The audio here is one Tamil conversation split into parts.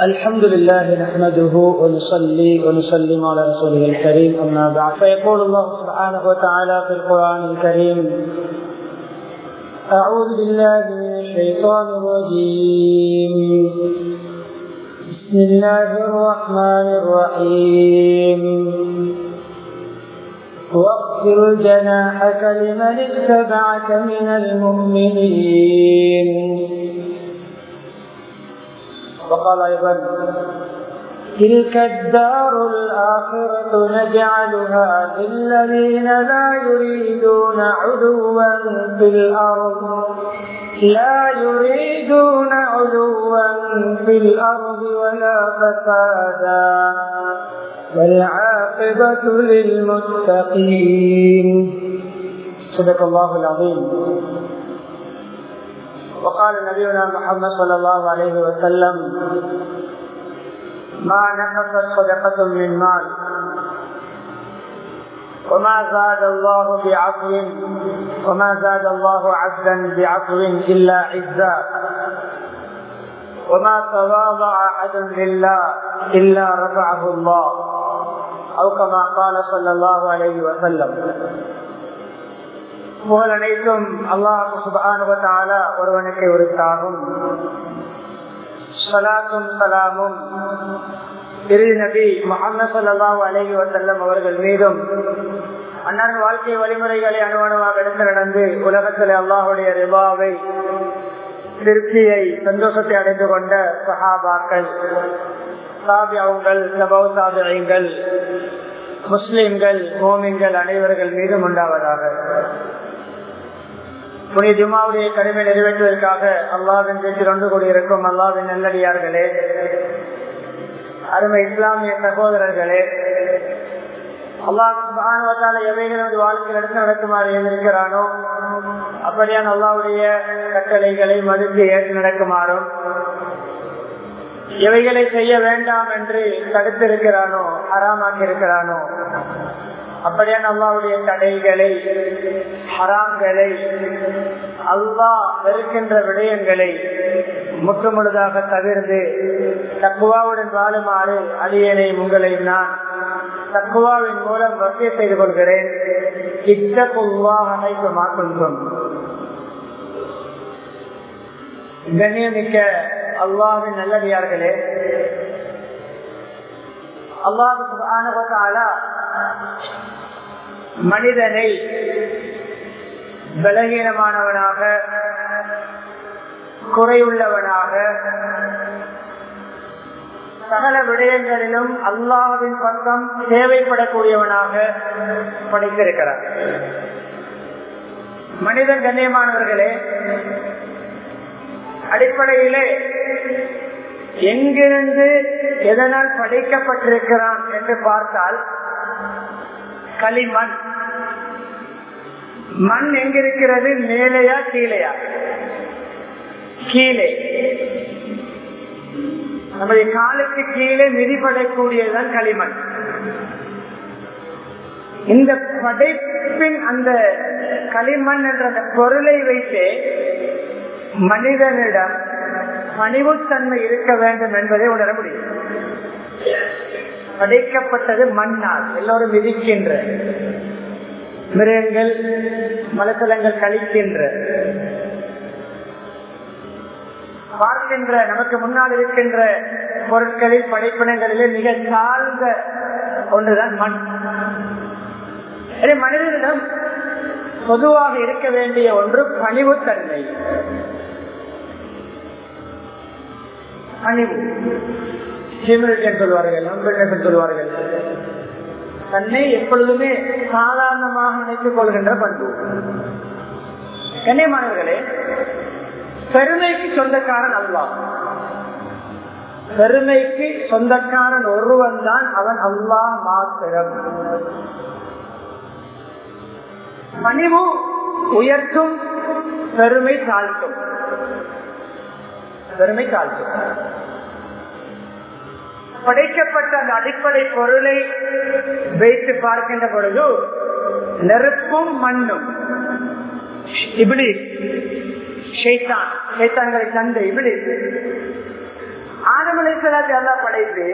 الحمد لله نحمده ونصلي ونسلم على رسوله الكريم أما بعد فيقول الله سبحانه وتعالى في القرآن الكريم أعوذ بالله من الشيطان الرجيم بسم الله الرحمن الرحيم واغفر جناحك لمن اتبعك من المؤمنين وقال أيضا تلك الدار الآخرة نجعلها للذين لا يريدون علوا في الأرض لا يريدون علوا في الأرض ولا فسادا والعاقبة للمتقين صدق الله العظيم وقال نبينا محمد صلى الله عليه وسلم ما نقصت صدقة من مال وما زاد الله بعفو وما زاد الله عبدا بعفو إلا عزا وما تواضع أحد لله إلا رفعه الله أو كما قال صلى الله عليه وسلم புகழ் அனைத்தும் அல்லாஹு சுபானுவத்தால ஒருவனுக்கு உரித்தாகும் சலாத்தும் சலாமும் திரு நபி முகமது சல்லாஹூ அலஹி வசல்லம் அவர்கள் மீதும் அண்ணன் வாழ்க்கை வழிமுறைகளை அணுவணுவாக எடுத்து நடந்து உலகத்தில் அல்லாஹுடைய ரிபாவை திருப்தியை சந்தோஷத்தை அடைந்து கொண்ட சஹாபாக்கள் சாபியாவுங்கள் சபௌ சாபியங்கள் முஸ்லிம்கள் மோமின்கள் அனைவர்கள் மீதும் உண்டாவதாக புனித ஜுமாவுடைய கடமை நிறைவேற்றுவதற்காக அல்லாவின் வீட்டில் ஒன்று கூடியிருக்கும் அல்லாவின் நல்லடியார்களே அருமை இஸ்லாமிய சகோதரர்களே அல்லாஹால எவைகளது வாழ்க்கையில் எடுத்து நடக்குமாறு எழுந்திருக்கிறானோ அப்படியான அல்லாவுடைய கட்டளைகளை மதித்து ஏற்று நடக்குமாறும் எவைகளை செய்ய வேண்டாம் என்று தடுத்திருக்கிறானோ அறாமாக்கி இருக்கிறானோ அப்படியான அல்லாவுடைய தடைகளை ஹராம்களை அல்லாஹ் வெறுக்கின்ற விடயங்களை முற்றுமுழுதாக தவிர்த்து தக்குவாவுடன் வாழுமாறு அடியனை உங்களை நான் தக்குவாவின் மூலம் வசிய செய்து கொள்கிறேன் இத்தகுவாக அனைத்து மாற்றம் கண்ணியமிக்க அல்லாவின் நல்லடியார்களே அல்லாஹு மனிதனை பலகீனமானவனாக குறையுள்ளவனாக சகல விடயங்களிலும் அல்லாவின் பக்கம் தேவைப்படக்கூடியவனாக படைத்திருக்கிறார் மனிதன் கண்ணியமானவர்களே அடிப்படையிலே எங்கிருந்து எதனால் படைக்கப்பட்டிருக்கிறான் என்று பார்த்தால் களிமண் மண் எங்கிருக்கிறது மேலையா கீழையா கீழே நம்முடைய காலுக்கு கீழே மிதிப்படக்கூடியதுதான் களிமண் இந்த படைப்பின் அந்த களிமண் என்ற அந்த பொருளை வைத்து மனிதனிடம் பணிவுத்தன்மை இருக்க வேண்டும் என்பதை உணர முடியும் படைக்கப்பட்டது மண்ணால் எல்லோரும் மிதிக்கின்ற மிருகங்கள் மலத்தலங்கள் கழிக்கின்ற பார்க்கின்ற நமக்கு முன்னால் இருக்கின்ற பொருட்களில் படைப்பினங்களிலே மிக தாழ்ந்த ஒன்றுதான் மண் மனிதனிடம் பொதுவாக இருக்க வேண்டிய ஒன்று பணிவுத்தன்மை பணிவு ஹியூமிலிட்டி சொல்வார்கள் நம்பிக்கை சொல்வார்கள் தன்னை எப்பொழுதுமே சாதாரணமாக நினைத்துக் கொள்கின்ற பண்பு கண்ணியமானவர்களே பெருமைக்கு சொந்தக்காரன் அல்லா பெருமைக்கு சொந்தக்காரன் ஒருவன் தான் அவன் அல்லா மாத்திரம் பணிவு உயர்த்தும் பெருமை தாழ்த்தும் பெருமை தாழ்த்தும் படைக்கப்பட்ட அந்த அடிப்படை பொருளை வைத்து பார்க்கின்ற பொழுது நெருப்பும் மண்ணும் இப்படி ஷைத்தான் ஷைத்தான்களை தந்த இப்படி ஆனமலை சலாத்தை எல்லாம் படைத்து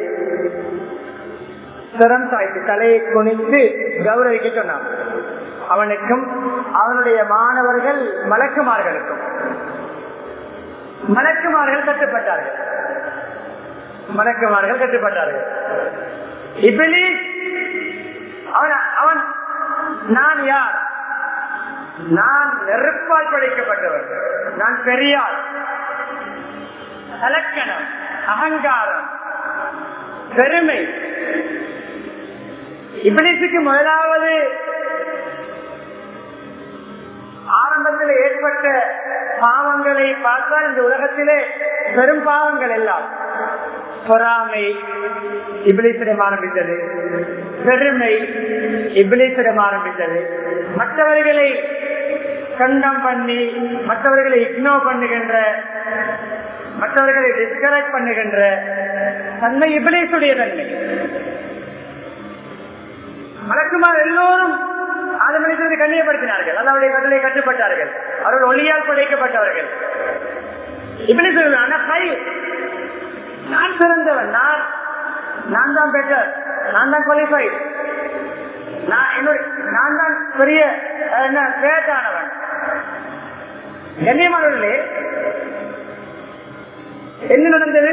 சிரம் சாய்த்து தலையை குனிந்து கௌரவிக்க சொன்னான் அவனுக்கும் அவனுடைய மாணவர்கள் மலக்குமார்களுக்கும் மலக்குமார்கள் கட்டுப்பட்டார்கள் மலக்குமார்கள் கட்டுப்பட்டார்கள் இபிலி அவன் அவன் நான் யார் நான் நெருப்பால் படைக்கப்பட்டவர் நான் பெரியார் அலக்கணம் அகங்காரம் பெருமை இபிலிசுக்கு முதலாவது ஆரம்பத்தில் ஏற்பட்ட பாவங்களை பார்த்தால் இந்த உலகத்திலே பெரும் பாவங்கள் எல்லாம் பொறாமை இபிலிசிடம் ஆரம்பித்தது பெருமை இபிலிசிடம் ஆரம்பித்தது மற்றவர்களை கண்டம் பண்ணி மற்றவர்களை இக்னோர் பண்ணுகின்ற மற்றவர்களை டிஸ்கரேஜ் பண்ணுகின்ற தன்மை இபிலேசுடைய தன்மை மலக்குமார் எல்லோரும் ஆதமனித்ததை கண்ணியப்படுத்தினார்கள் அல்லாவுடைய கட்டளை கட்டுப்பட்டார்கள் அவர்கள் ஒளியால் படைக்கப்பட்டவர்கள் இப்படி சொல்லுவாங்க நான் சிறந்தவன் நான் நான் தான் பெட்டர் நான் தான் குவாலிஃபைட் நான் என்னுடைய நான் தான் பெரிய என்ன பேட்டானவன் கண்ணியமானவர்களே என்ன நடந்தது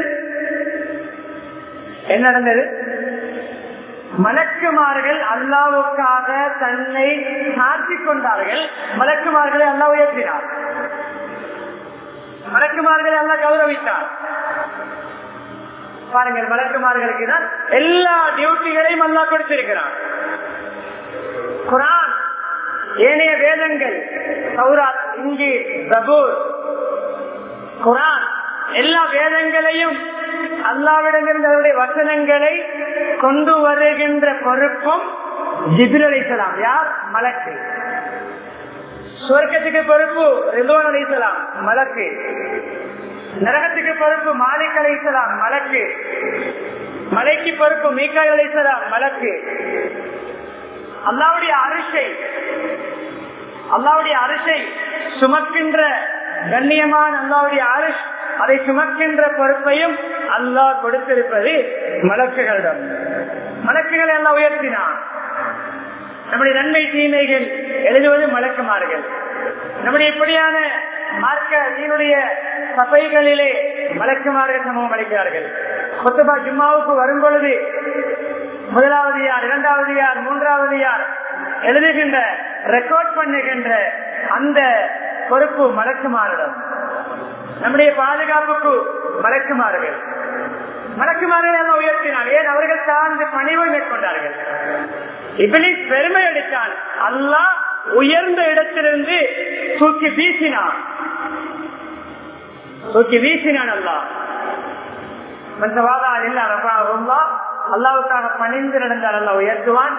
என்ன நடந்தது மலக்குமார்கள் அல்லாவுக்காக தன்னை சாற்றிக் கொண்டார்கள் மலக்குமார்களை அல்லா உயர்த்தினார் மலக்குமார்களை அல்லா கௌரவித்தார் பாருங்கள் மலக்குமார்களுக்கு தான் எல்லா டியூட்டிகளையும் அல்லா கொடுத்திருக்கிறார் குரான் ஏனைய வேதங்கள் சௌராத் இங்கு பிரபூர் குரான் எல்லா வேதங்களையும் அல்லாவிடமிருந்து அவருடைய வசனங்களை கொண்டு வருகின்ற பொறுப்பும் ஜிபில் அலிசலாம் யார் மலக்கு சுவர்க்கத்துக்கு பொறுப்பு ரிதுவன் அலிசலாம் மலக்கு நரகத்துக்கு பொறுப்பு மாலிக் அலிசலாம் மலக்கு மலைக்கு பொறுப்பு மீக்காய் அலிசலாம் மலக்கு அல்லாவுடைய அரிசை அல்லாவுடைய அரிசை சுமக்கின்ற கண்ணியமான அல்லாவுடைய அரிஷ் அதை சுமக்கின்ற பொறுப்பையும் அல்லாஹ் கொடுத்திருப்பது மலக்குகளிடம் மலக்குகளை எல்லாம் உயர்த்தினான் நம்முடைய நன்மை தீமைகள் எழுதுவது மலக்குமார்கள் நம்முடைய இப்படியான மார்க்க நீனுடைய சபைகளிலே மலக்குமார்கள் சமூகம் அளிக்கிறார்கள் கொத்தபா ஜும்மாவுக்கு வரும் பொழுது முதலாவது யார் இரண்டாவது யார் மூன்றாவது யார் எழுதுகின்ற ரெக்கார்ட் பண்ணுகின்ற அந்த பொறுப்பு மலக்குமாரிடம் நம்முடைய பாதுகாப்புக்கு மலக்குமார்கள் மலக்குமார்கள் எல்லாம் உயர்த்தினார் ஏன் அவர்கள் சார்ந்து பணிவை மேற்கொண்டார்கள் இப்படி பெருமை அடித்தான் அல்லாஹ் உயர்ந்த இடத்திலிருந்து தூக்கி வீசினான் தூக்கி வீசினான் அல்லாஹ் மற்றவாதா இல்ல ரபா அல்லாவுக்காக பணிந்து நடந்தால் அல்ல உயர்த்துவான்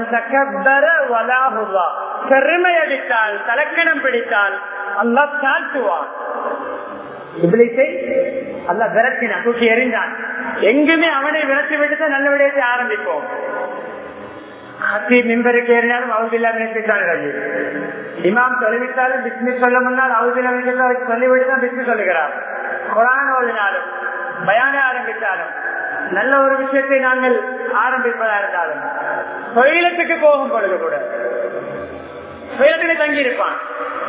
பெருமை அடித்தால் தலக்கணம் பிடித்தால் அல்லாஹ் தாழ்த்துவான் இபிலிசை அல்ல விரட்டினான் தூக்கி எறிந்தான் எங்குமே அவனை விரட்டி விட்டு நல்ல விடயத்தை ஆரம்பிப்போம் மின்பருக்கு ஏறினாலும் அவதில்லா நினைத்தார்கள் இமாம் தொலைவித்தாலும் பிஸ்மி சொல்ல முன்னால் அவதில்லா நினைத்தாலும் சொல்லிவிட்டு தான் பிஸ்மி சொல்லுகிறார் குரான் ஓதினாலும் பயான ஆரம்பித்தாலும் நல்ல ஒரு விஷயத்தை நாங்கள் ஆரம்பிப்பதா இருந்தாலும் தொழிலத்துக்கு போகும் பொழுது கூட தொழிலத்திலே தங்கி இருப்பான்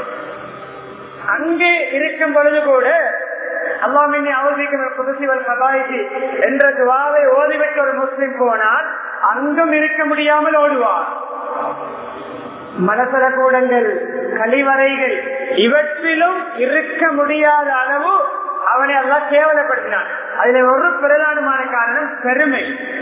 அங்கே இருக்கும் பொழுது கூட அல்லாமின் அவதிக்கும் புதுசிவல் கதாயிசி என்ற துவாவை ஓதிவிட்டு ஒரு முஸ்லிம் போனால் அங்கும் இருக்க முடியாமல் ஓடுவார் மலசல கூடங்கள் கழிவறைகள் இவற்றிலும் இருக்க முடியாத அளவு அவனை எல்லாம் கேவலப்படுத்தினான் அதுல ஒரு பிரதானமான காரணம் பெருமை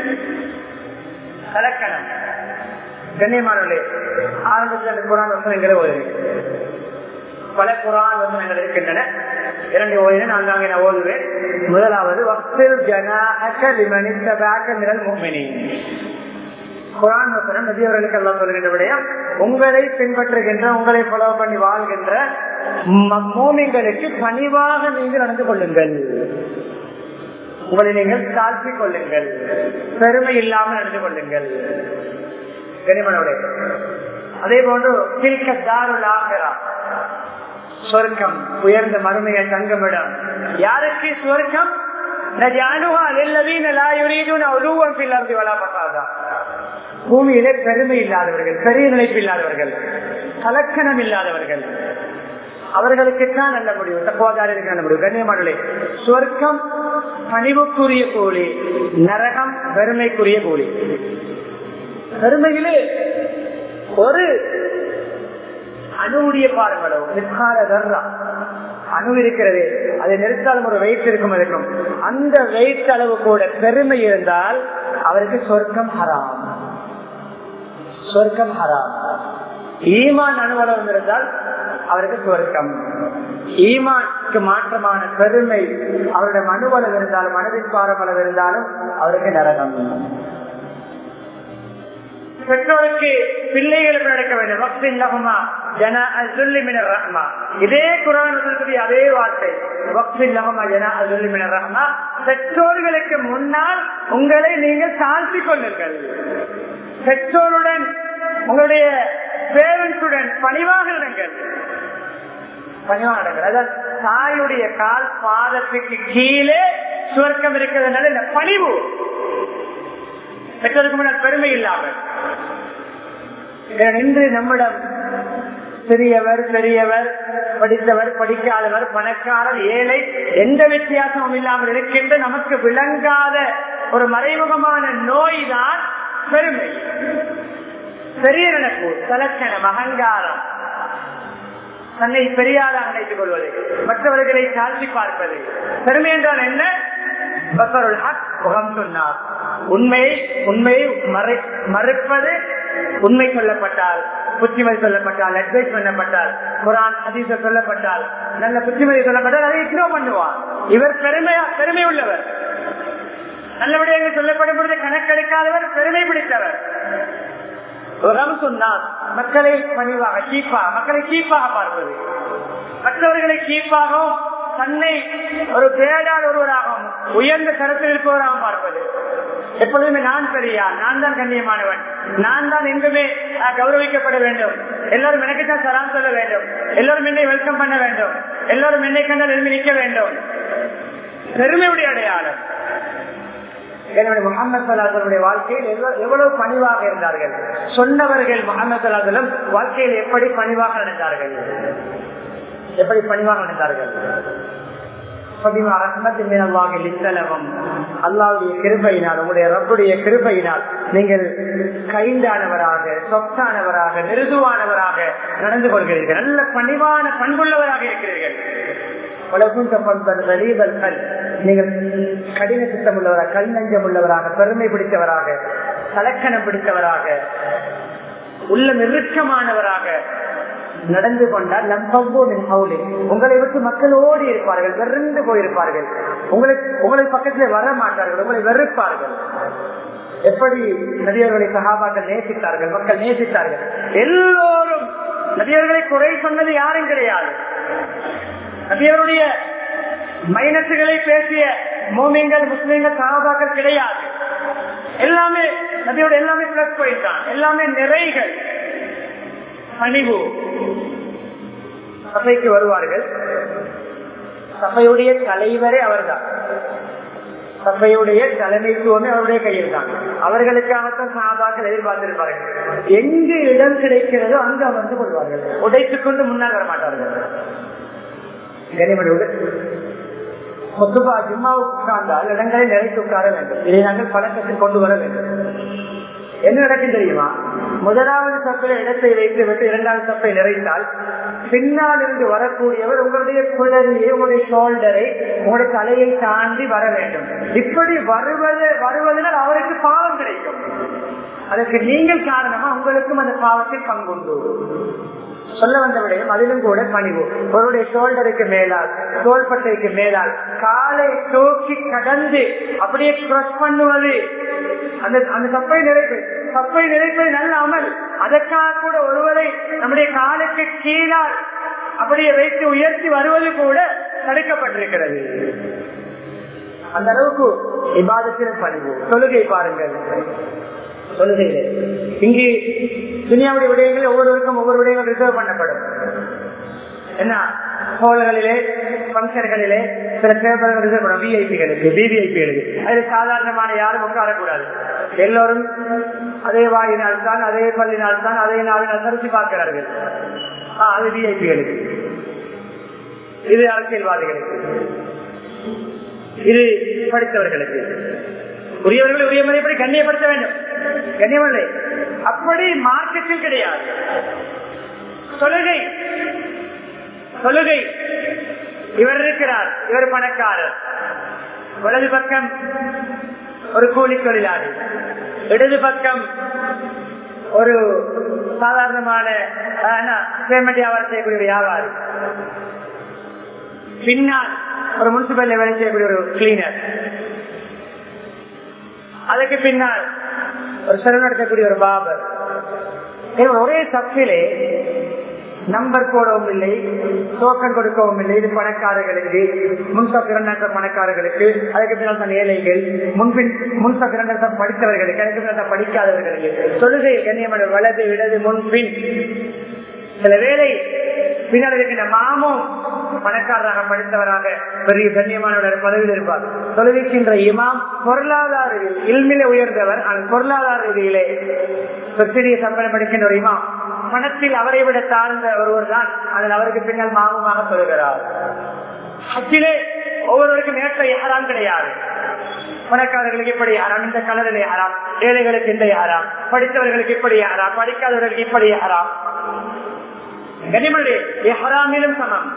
கலக்கணம் கண்ணியமானவர்களே ஆரம்பத்தில் குரான் வசனங்களை ஒரு பல குரான் வசனங்கள் இருக்கின்றன இரண்டு ஓதின நான் அங்கே நான் ஓதுவேன் முதலாவது வக்தில் ஜனாக லிமனித்ததாக நிரல் மும்மினி குரான் வசனம் நபியவர்களுக்கு எல்லாம் சொல்கின்ற விடயம் உங்களை பின்பற்றுகின்ற உங்களை ஃபாலோ பண்ணி வாழ்கின்ற மோமிங்களுக்கு பணிவாக நீங்கள் நடந்து கொள்ளுங்கள் உங்களை நீங்கள் தாழ்த்திக் கொள்ளுங்கள் பெருமை இல்லாமல் நடந்து கொள்ளுங்கள் கனிமனோடைய அதே போன்று தில்க தாருல் ஆகிறா சொர்க்கம் உயர்ந்த மறுமையை தங்கமிடம் யாருக்கு சொர்க்கம் பூமியிலே பெருமை இல்லாதவர்கள் பெரிய நிலைப்பு இல்லாதவர்கள் கலக்கணம் இல்லாதவர்கள் அவர்களுக்குத்தான் நல்ல முடிவு தக்குவாதாரிற்கு நல்ல முடிவு கண்ணியமானே சொர்க்கம் பணிவுக்குரிய கூலி நரகம் பெருமைக்குரிய கூலி பெருமையிலே ஒரு அணுவுடைய பாருங்களோ நிற்கால தர்றா அணு இருக்கிறது அதை நிறுத்தாலும் ஒரு வெயிட் இருக்கும் இருக்கும் அந்த வெயிட் அளவு கூட பெருமை இருந்தால் அவருக்கு சொர்க்கம் ஹராம் சொர்க்கம் ஹராம் ஈமான் அணுவளவு இருந்தால் அவருக்கு சொர்க்கம் ஈமானுக்கு மாற்றமான பெருமை அவருடைய மனுவளவு இருந்தாலும் மனதின் பாரமளவு இருந்தாலும் அவருக்கு நரகம் பெற்றோருக்கு பிள்ளைகளுக்கு நடக்க வேண்டும் வக்தின் லகுமா ஜன அசுல்லிமினர் ரஹ்மா இதே குரான் அதே வார்த்தை வக்தின் லகுமா ஜன அசுல்லிமினர் ரஹ்மா பெற்றோர்களுக்கு முன்னால் உங்களை நீங்கள் தாழ்த்திக் கொள்ளுங்கள் பெற்றோருடன் உங்களுடைய பேரண்ட்ஸுடன் பணிவாக இருங்கள் பணிவாக இருங்கள் அதாவது தாயுடைய கால் பாதத்துக்கு கீழே சுவர்க்கம் இருக்கிறதுனால இந்த பணிவு பெற்றோருக்கு முன்னால் பெருமை இல்லாமல் இன்று நம்மிடம் சிறியவர் பெரியவர் படித்தவர் படிக்காதவர் பணக்காரர் ஏழை எந்த வித்தியாசமும் இல்லாமல் இருக்கின்ற நமக்கு விளங்காத ஒரு மறைமுகமான நோய் தான் பெருமை பெரிய நினைப்பு தலக்கணம் அகங்காரம் தன்னை பெரியாராக நினைத்துக் கொள்வது மற்றவர்களை தாழ்த்தி பார்ப்பது பெருமை என்றால் என்ன பசருள் ஹக் முகம் சொன்னார் உண்மையை உண்மையை மறுப்பது உண்மை சொல்லப்பட்டால் புத்திமதி சொல்லப்பட்டால் அட்வைஸ் பண்ணப்பட்டால் குரான் அதிச சொல்லப்பட்டால் நல்ல புத்திமதி சொல்லப்பட்டால் அதை இக்னோர் பண்ணுவார் இவர் பெருமையா பெருமை உள்ளவர் நல்ல விடயங்கள் சொல்லப்படும் பொழுது கணக்கெடுக்காதவர் பெருமை பிடித்தவர் சொன்னார் மக்களை பணிவாக சீப்பாக மக்களை சீப்பாக பார்ப்பது மற்றவர்களை சீப்பாகவும் தன்னை ஒரு பேடால் ஒருவராகவும் உயர்ந்த கருத்தில் இருப்பவராகவும் பார்ப்பது எப்பொழுதுமே நான் பெரியா நான் தான் கண்ணியமானவன் நான் தான் எங்குமே கௌரவிக்கப்பட வேண்டும் எல்லாரும் எனக்கு தான் சலாம் சொல்ல வேண்டும் எல்லாரும் என்னை வெல்கம் பண்ண வேண்டும் எல்லாரும் என்னை கண்டால் எழுதி நிற்க வேண்டும் பெருமையுடைய அடையாளம் என்னுடைய முகமது சலாசனுடைய வாழ்க்கையில் எவ்வளவு பணிவாக இருந்தார்கள் சொன்னவர்கள் முகமது சலாசலம் வாழ்க்கையில் எப்படி பணிவாக நடந்தார்கள் எப்படி பணிவாக நடந்தார்கள் அல்லாவுடைய கிருபையினால் உங்களுடைய ரப்புடைய கிருபையினால் நீங்கள் கைண்டானவராக சொத்தானவராக மிருதுவானவராக நடந்து கொள்கிறீர்கள் நல்ல பணிவான பண்புள்ளவராக இருக்கிறீர்கள் நீங்கள் கடின சித்தம் உள்ளவராக கல் நஞ்சம் உள்ளவராக பெருமை பிடித்தவராக தலக்கணம் பிடித்தவராக உள்ள நெருக்கமானவராக நடந்து கொண்டால் உங்களை விட்டு மக்கள் ஓடி இருப்பார்கள் வெறுந்து போயிருப்பார்கள் உங்களை உங்களை பக்கத்தில் வர மாட்டார்கள் உங்களை வெறுப்பார்கள் எப்படி நதியர்களை சகாபாக்கள் நேசித்தார்கள் மக்கள் நேசித்தார்கள் எல்லோரும் நதியர்களை குறை சொன்னது யாரும் கிடையாது நபியருடைய மைனஸுகளை பேசிய மோமியங்கள் முஸ்லீம்கள் சகாபாக்கள் கிடையாது எல்லாமே நபியோட எல்லாமே பிளஸ் பாயிண்ட் தான் எல்லாமே நிறைகள் பணிவு சபைக்கு வருவார்கள் சபையுடைய தலைவரே அவர்தான் சபையுடைய தலைமைத்துவமே அவருடைய கையில் தான் அவர்களுக்காகத்தான் சாபாக்கள் எதிர்பார்த்திருப்பார்கள் எங்கு இடம் கிடைக்கிறதோ அங்கு அமர்ந்து கொள்வார்கள் உடைத்துக் கொண்டு முன்னால் வரமாட்டார்கள் கனிமனோடு கொத்துபா ஜிம்மாவுக்கு உட்கார்ந்தால் இடங்களை நிறைத்து உட்கார வேண்டும் இதை நாங்கள் பழக்கத்தில் கொண்டு வர வேண்டும் என்ன நடக்கும் தெரியுமா முதலாவது சப்பையில இடத்தை வைத்து விட்டு இரண்டாவது சப்பை நிறைத்தால் பின்னால் இருந்து வரக்கூடியவர் உங்களுடைய குழந்தையை உங்களுடைய ஷோல்டரை உங்களுடைய தலையை தாண்டி வர வேண்டும் இப்படி வருவது வருவதனால் அவருக்கு பாவம் கிடைக்கும் அதற்கு நீங்கள் காரணமா உங்களுக்கும் அந்த பாவத்தில் பங்குண்டு சொல்ல வந்த விடயம் அதிலும் கூட பணிவு ஒருடைய ஷோல்டருக்கு மேலால் தோள்பட்டைக்கு மேலால் காலை தூக்கி கடந்து அப்படியே கிரஸ் பண்ணுவது அந்த அந்த தப்பை நிறைப்பு தப்பை நிறைப்பது நல்ல அமல் அதற்காக கூட ஒருவரை நம்முடைய காலுக்கு கீழால் அப்படியே வைத்து உயர்த்தி வருவது கூட தடுக்கப்பட்டிருக்கிறது அந்த அளவுக்கு விவாதத்தில் பணிவு தொழுகை பாருங்கள் தொழுகையில இங்கு துனியாவுடைய விடயங்கள் ஒவ்வொருவருக்கும் ஒவ்வொரு விடயங்கள் ரிசர்வ் பண்ணப்படும் என்ன ஹோல்களிலே பங்கன்களிலே சில பேப்பர்கள் விஐபிகளுக்கு பிவிஐபிகளுக்கு அது சாதாரணமான யாரும் உட்காரக்கூடாது எல்லோரும் அதே வாயினால் தான் அதே பள்ளினால் தான் அதே நாளினால் தரிசி பார்க்கிறார்கள் ஆ, அது விஐபிகளுக்கு இது அரசியல்வாதிகளுக்கு இது படித்தவர்களுக்கு உரியவர்களை உரிய முறைப்படி கண்ணியப்படுத்த வேண்டும் கண்ணியமில்லை அப்படி மார்க்கத்தில் கிடையாது தொழுகை தொழுகை இவர் இருக்கிறார் இவர் பணக்காரர் வலது பக்கம் ஒரு கூலி தொழிலாளி இடது பக்கம் ஒரு சாதாரணமான பேமெண்ட் வியாபாரம் செய்யக்கூடிய ஒரு வியாபாரி பின்னால் ஒரு முனிசிபல் வேலை செய்யக்கூடிய ஒரு கிளீனர் அதுக்கு பின்னால் ஒரு சிறு நடத்தக்கூடிய ஒரு பாபர் இவர் ஒரே சப்பிலே நம்பர் போடவும் இல்லை டோக்கன் கொடுக்கவும் இல்லை இது பணக்காரர்களுக்கு முன்சப் இரண்டாம் பணக்காரர்களுக்கு அதுக்கு பின்னால் தான் ஏழைகள் முன்பின் முன்சப் இரண்டாம் படித்தவர்களுக்கு அதுக்கு பின்னால் தான் படிக்காதவர்களுக்கு தொழுகை கண்ணியமான வலது இடது முன்பின் சில வேலை பின்னால் இருக்கின்ற மாமும் பணக்காரராக படித்தவராக பெரிய கண்ணியமானவர் பதவியில் இருப்பார் தொழுவிக்கின்ற இமாம் பொருளாதார இல்மில உயர்ந்தவர் ஆனால் பொருளாதார ரீதியிலே ஒரு சிறிய சம்பளம் படிக்கின்ற ஒரு இமாம் பணத்தில் அவரை விட தாழ்ந்த ஒருவர் தான் அதில் அவருக்கு பின்னால் மாமுமாக சொல்கிறார் அச்சிலே ஒவ்வொருவருக்கும் ஏற்ற யாராம் கிடையாது பணக்காரர்களுக்கு இப்படி யாராம் இந்த கலரில் யாராம் ஏழைகளுக்கு இந்த யாராம் படித்தவர்களுக்கு இப்படி யாராம் படிக்காதவர்களுக்கு இப்படி யாராம் கனிமழை ஹராமிலும் சமம்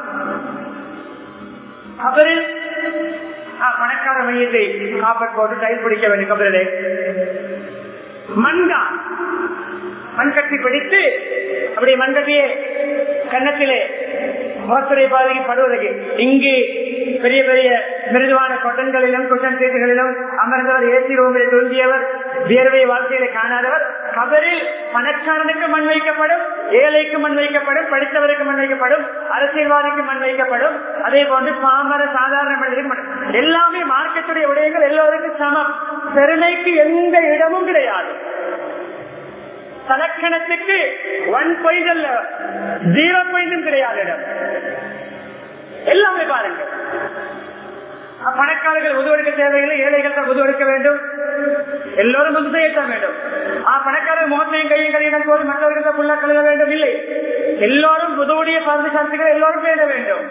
அவரு பணக்கார மையத்தை காப்பட் போட்டு டைல் பிடிக்க வேண்டும் கபரிலே மண்தான் மண் கட்டி பிடித்து அப்படி மண் கட்டியே கன்னத்திலே முகத்துறை பாதைக்கு படுவதற்கு இங்கு பெரிய பெரிய மிருதுவான கொட்டன்களிலும் குட்டன் சீட்டுகளிலும் அமர்ந்தவர் ஏசி ரூமில் தூங்கியவர் வியர்வை வாழ்க்கையில காணாதவர் கபரில் பணக்காரனுக்கு மண் வைக்கப்படும் ஏழைக்கு மண் வைக்கப்படும் படித்தவருக்கு மண் வைக்கப்படும் அரசியல்வாதிக்கு மண் வைக்கப்படும் அதே போன்று பாமர சாதாரண மனிதருக்கு மண் எல்லாமே மார்க்கெட்டுடைய விடயங்கள் எல்லோருக்கும் சமம் பெருமைக்கு எந்த இடமும் கிடையாது தலக்கணத்துக்கு ஒன் பாயிண்ட் அல்ல ஜீரோ பாயிண்டும் கிடையாது இடம் எல்லாமே பாருங்க பணக்காரர்கள் உதவெடுக்க தேவையில்லை ஏழைகள் தான் உதவெடுக்க வேண்டும் எல்லோரும் வந்து செய்யத்தான் வேண்டும் ஆ பணக்காரர் முகத்தையும் கையும் கையிடம் போது மற்றவர்கள் தான் புள்ள கழுக வேண்டும் இல்லை எல்லோரும் உதவுடைய பந்து சத்துக்கள் எல்லோரும் பேட வேண்டும்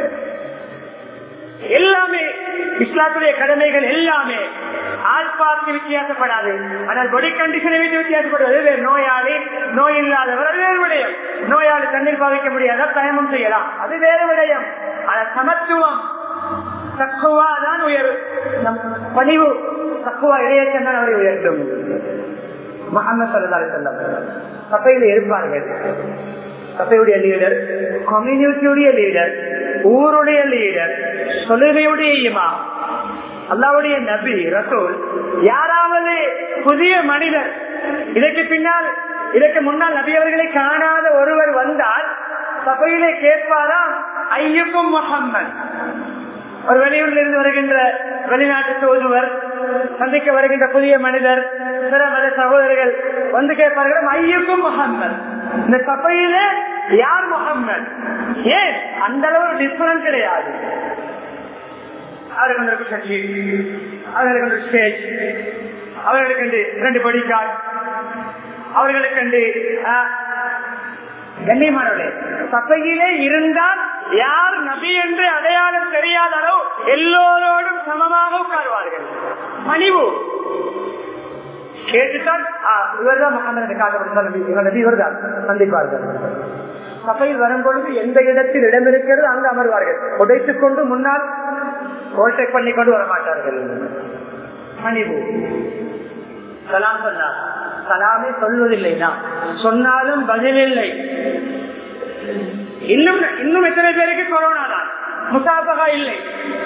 எல்லாமே இஸ்லாத்துடைய கடமைகள் எல்லாமே ஆள் பார்த்து வித்தியாசப்படாது ஆனால் பொடி கண்டிஷனை வைத்து வித்தியாசப்படுவது வேறு நோயாளி நோய் இல்லாதவர் அது வேறு விடயம் நோயாளி தண்ணீர் பாவிக்க முடியாத பயமும் செய்யலாம் அது வேறு விடயம் ஆனால் சமத்துவம் தக்குவா தான் உயர் நம் பணிவு தக்குவா இடையேற்றம் தான் அவரை உயர்த்தும் முகமது சல்லாஹ் செல்லம் சபையில் இருப்பார்கள் சபையுடைய லீடர் கம்யூனிட்டியுடைய லீடர் ஊருடைய லீடர் தொழுகையுடைய இமாம் அல்லாவுடைய நபி ரசூல் யாராவது புதிய மனிதர் இதற்கு பின்னால் இதற்கு முன்னால் நபி அவர்களை காணாத ஒருவர் வந்தால் சபையிலே கேட்பாராம் ஐயப்பும் முகம்மது ஒரு வெளியூரில் இருந்து வருகின்ற வெளிநாட்டு தூதுவர் சந்திக்க வருகின்ற புதிய மனிதர் பிற மத சகோதரர்கள் வந்து கேட்பார்கள் ஐயப்பும் முகம்மது இந்த சபையில யார் முகம்மது ஏன் அந்த அளவு டிஃபரன்ஸ் கிடையாது அவர்களுக்கு சக்தி அவர்களுக்கு ஸ்டேஜ் அவர்களுக்கு இரண்டு படிக்கார் அவர்களுக்கு கண்ணியமானவர்களே சபையிலே இருந்தால் யார் நபி என்று அடையாளம் தெரியாதாரோ எல்லோரோடும் சமமாக உட்காருவார்கள் மணிவு கேட்டுத்தான் இவர்தான் முகமது காட்டப்பட்ட நபி இவர்தான் சந்திப்பார்கள் சபையில் வரும் பொழுது எந்த இடத்தில் இடம் இருக்கிறது அங்கு அமர்வார்கள் உடைத்துக் கொண்டு முன்னால் ஓல்டெக் பண்ணி கொண்டு வரமாட்டார்கள் மணிவு சலாம் சொன்னார் சலாமே சொல்வதில்லை நான் சொன்னாலும் பதில் இல்லை இன்னும் இன்னும் எத்தனை பேருக்கு கொரோனா தான் முசாபகா இல்லை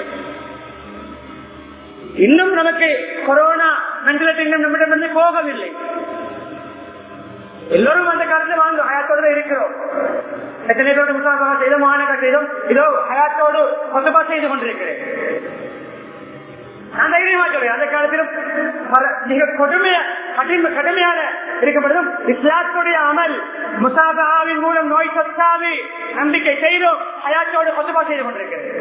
இன்னும் நமக்கு கொரோனா மென்டலிட்டி இன்னும் நம்மிடம் வந்து போகவில்லை எல்லோரும் அந்த காலத்துல வாங்க ஹயாத்தோடு இருக்கிறோம் எத்தனை பேரோடு முசாபகா செய்தோம் மாநகா செய்தோம் இதோ ஹயாத்தோடு கொத்தபா செய்து கொண்டிருக்கிறேன் நான் தைரியமா சொல்றேன் அந்த காலத்திலும் மிக கொடுமைய கடுமை கடுமையான இருக்கப்படுதும் இஸ்லாத்துடைய அமல் முசாபாவின் மூலம் நோய் சத்தாவி நம்பிக்கை செய்தோம் ஹயாத்தோடு கொத்துபா செய்து கொண்டிருக்கிறது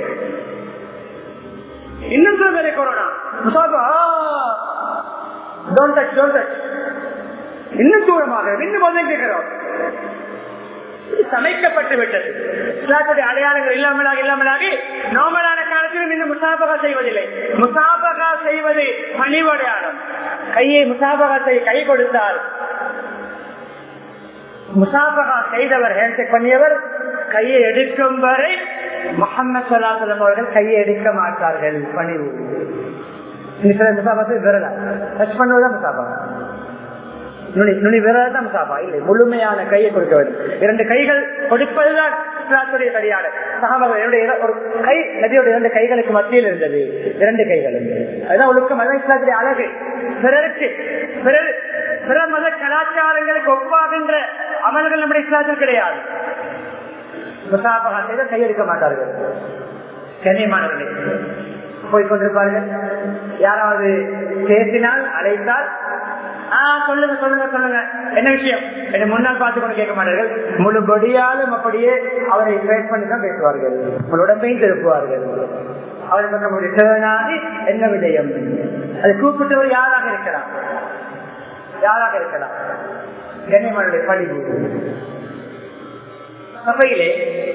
இன்னும் சொல்றது கொரோனா முசாபா டோன்ட் டச் டோன்ட் டச் இன்னும் தூரமாக இன்னும் ஒதுங்குகிறோம் சமைக்கப்பட்டு விட்டது இஸ்லாத்துடைய அடையாளங்கள் இல்லாமலாக இல்லாமலாகி நார்மலான காலத்திலும் இன்னும் முசாபகா செய்வதில்லை முசாபகா செய்வது பணிவு அடையாளம் கையை முசாபகா செய்ய கை கொடுத்தால் முசாபகா செய்தவர் ஹேண்ட்ஷேக் பண்ணியவர் கையை எடுக்கும் வரை முகமது சலாசலம் அவர்கள் கையை எடுக்க மாட்டார்கள் பணிவு முசாபா விரலா டச் பண்ணுவதுதான் முசாபகா நுனி நுனி விரல் தான் முசாபா இல்லை முழுமையான கையை கொடுக்க வேண்டும் இரண்டு கைகள் கொடுப்பதுதான் இஸ்லாத்துடைய சரியான சகாபாக்கள் என்னுடைய ஒரு கை நபியோட இரண்டு கைகளுக்கு மத்தியில் இருந்தது இரண்டு கைகளும் அதுதான் ஒழுக்கம் அதான் இஸ்லாத்துடைய அழகு பிறருக்கு பிறர் பிற மத கலாச்சாரங்களுக்கு ஒப்பாகின்ற அமல்கள் நம்முடைய இஸ்லாத்தில் கிடையாது முசாபகா செய்த கையெடுக்க மாட்டார்கள் கண்ணியமானவர்களே போய்கொண்டிருப்பார்கள் யாராவது பேசினால் அழைத்தால் ஆஹ் சொல்லுங்க சொல்லுங்க சொல்லுங்க என்ன விஷயம் என்ன முன்னால் பார்த்து கொண்டு கேட்க மாட்டார்கள் முழு பொடியாலும் அப்படியே அவரை ட்ரேட் பண்ணி தான் பேசுவார்கள் உங்கள் உடம்பையும் திருப்புவார்கள் அவரை பக்கம் ரிட்டர்னாகி என்ன விடயம் அது கூப்பிட்டவர் யாராக இருக்கலாம் யாராக இருக்கலாம் கண்ணியமானுடைய பணிவு சபையிலே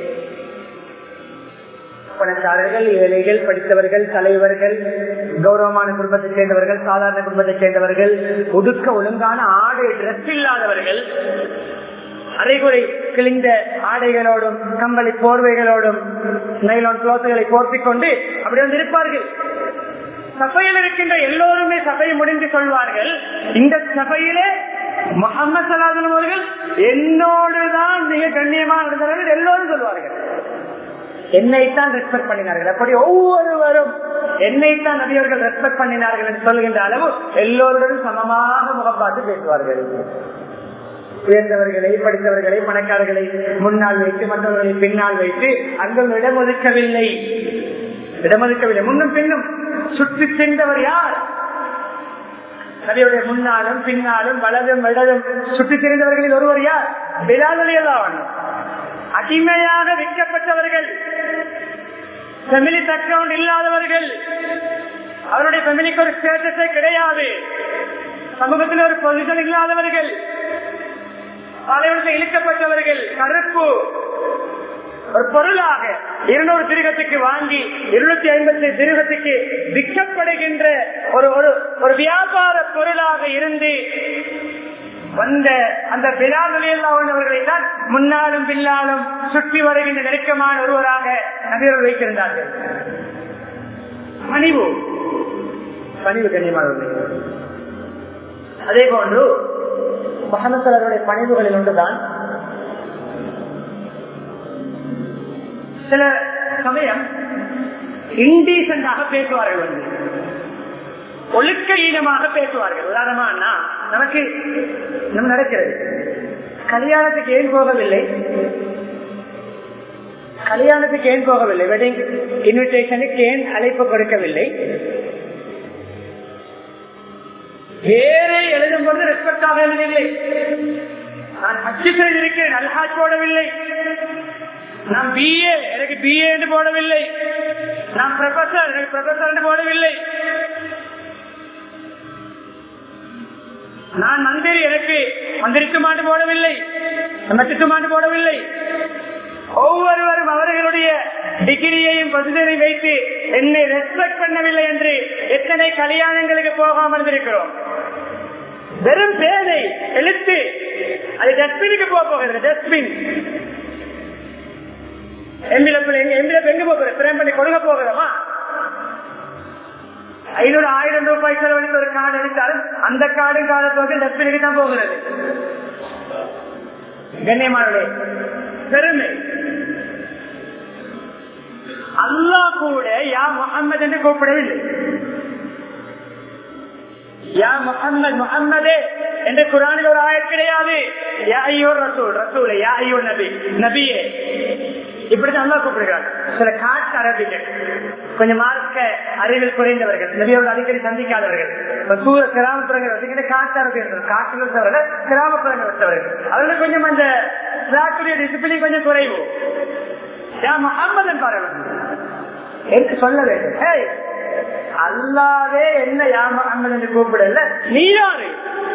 பணக்காரர்கள் ஏழைகள் படித்தவர்கள் தலைவர்கள் கௌரவமான குடும்பத்தை சேர்ந்தவர்கள் சாதாரண குடும்பத்தை சேர்ந்தவர்கள் ஒடுக்க ஒழுங்கான ஆடை டிரெஸ் இல்லாதவர்கள் அரைகுறை கிழிந்த ஆடைகளோடும் கம்பளி போர்வைகளோடும் நைலான் குளோத்துகளை போர்த்திக் கொண்டு அப்படி வந்து இருப்பார்கள் சபையில் இருக்கின்ற எல்லோருமே சபையை முடிந்து சொல்வார்கள் இந்த சபையிலே முகமது சலாதன் அவர்கள் என்னோடுதான் மிக கண்ணியமாக இருந்தவர்கள் எல்லோரும் சொல்வார்கள் என்னைத்தான் ரெஸ்பெக்ட் பண்ணினார்கள் அப்படி ஒவ்வொருவரும் என்னைத்தான் நபியவர்கள் ரெஸ்பெக்ட் பண்ணினார்கள் என்று சொல்கின்ற அளவு எல்லோருடன் சமமாக முகம் பார்த்து பேசுவார்கள் உயர்ந்தவர்களை படித்தவர்களை பணக்காரர்களை முன்னால் வைத்து மற்றவர்களை பின்னால் வைத்து அங்கும் இடம் ஒதுக்கவில்லை இடம் ஒதுக்கவில்லை முன்னும் பின்னும் சுற்றி சென்றவர் யார் நபியுடைய முன்னாலும் பின்னாலும் வலதும் இடதும் சுற்றி திரிந்தவர்களில் ஒருவர் யார் விழாதலையெல்லாம் அடிமையாக விற்கப்பட்டவர்கள் ஃபெமிலி பேக்ரவுண்ட் இல்லாதவர்கள் அவருடைய ஃபெமிலிக்கு ஒரு ஸ்டேட்டஸே கிடையாது சமூகத்தில் ஒரு பொசிஷன் இல்லாதவர்கள் தலைவனுக்கு இழுக்கப்பட்டவர்கள் கருப்பு ஒரு பொருளாக இருநூறு திருகத்துக்கு வாங்கி இருநூத்தி ஐம்பத்தி திருகத்துக்கு விற்கப்படுகின்ற ஒரு ஒரு வியாபார பொருளாக இருந்து வந்த அந்த பிலாவலியில் அவர்களை தான் முன்னாலும் பின்னாலும் சுற்றி வருகின்ற நெருக்கமான ஒருவராக நபியர்கள் வைத்திருந்தார்கள் பணிவு பணிவு கண்ணியமானவர்கள் அதே போன்று மகமசலருடைய பணிவுகளில் ஒன்றுதான் சில சமயம் இன்டீசென்டாக பேசுவார்கள் வந்து ஒழுக்க ஈனமாக பேசுவார்கள் உதாரணமா நமக்கு நம்ம நடக்கிறது கல்யாணத்துக்கு ஏன் போகவில்லை கல்யாணத்துக்கு ஏன் போகவில்லை வெட்டிங் இன்விடேஷனுக்கு ஏன் அழைப்பு கொடுக்கவில்லை வேறே எழுதும் பொழுது ரெஸ்பெக்ட் ஆக எழுதவில்லை நான் அச்சு செய்திருக்கிறேன் அல்ஹாஜ் போடவில்லை நான் பிஏ எனக்கு பிஏ என்று போடவில்லை நான் ப்ரொஃபசர் எனக்கு ப்ரொஃபசர் என்று போடவில்லை நான் மந்திரி எனக்கு மந்திரித்துமாண்டு போடவில்லை மத்தித்துமாண்டு போடவில்லை ஒவ்வொருவரும் அவர்களுடைய டிகிரியையும் பொசிஷனை வைத்து என்னை ரெஸ்பெக்ட் பண்ணவில்லை என்று எத்தனை கல்யாணங்களுக்கு போகாமல் இருந்திருக்கிறோம் வெறும் பேதை எழுத்து அது டஸ்ட்பினுக்கு போக போகிறது டஸ்ட்பின் எம்பிளப்பில் எங்க எம்பிளப் எங்க போகிறது பிரேம் பண்ணி கொடுக்க போகிறோமா ஐநூறு ஆயிரம் ரூபாய் செலவழித்து ஒரு கார்டு எடுத்தாலும் அந்த கார்டு காலத்தோடு டஸ்ட்பினுக்கு தான் போகிறது கண்ணியமானே பெருமை அல்லா கூட யா முகம்மது என்று கூப்பிடவில்லை யா முகம்மது முகம்மதே என்று குரானில் ஒரு ஆயர் கிடையாது யா ஐயோ ரசூல் ரசூல் யா ஐயோ நபி நபியே இப்படிதான் அல்லா கூப்பிடுகிறார் சில காட்டு அரபிகள் கொஞ்சம் மார்க்க அறிவில் குறைந்தவர்கள் நபியோடு அடிக்கடி சந்திக்காதவர்கள் இப்ப சூர கிராமப்புறங்கள் வச்சுக்கிட்டு காட்டாளர்கள் காட்டில் வச்சவர்கள் கிராமப்புறங்கள் வச்சவர்கள் அவர்கள் கொஞ்சம் அந்த இஸ்லாத்துடைய டிசிப்ளின் கொஞ்சம் குறைவு ஏன் முகம்மதன் பாருங்கள் என்று சொல்ல வேண்டும் ஏய், அல்லாவே என்ன யா முகம்மது என்று கூப்பிடல நீ யாரு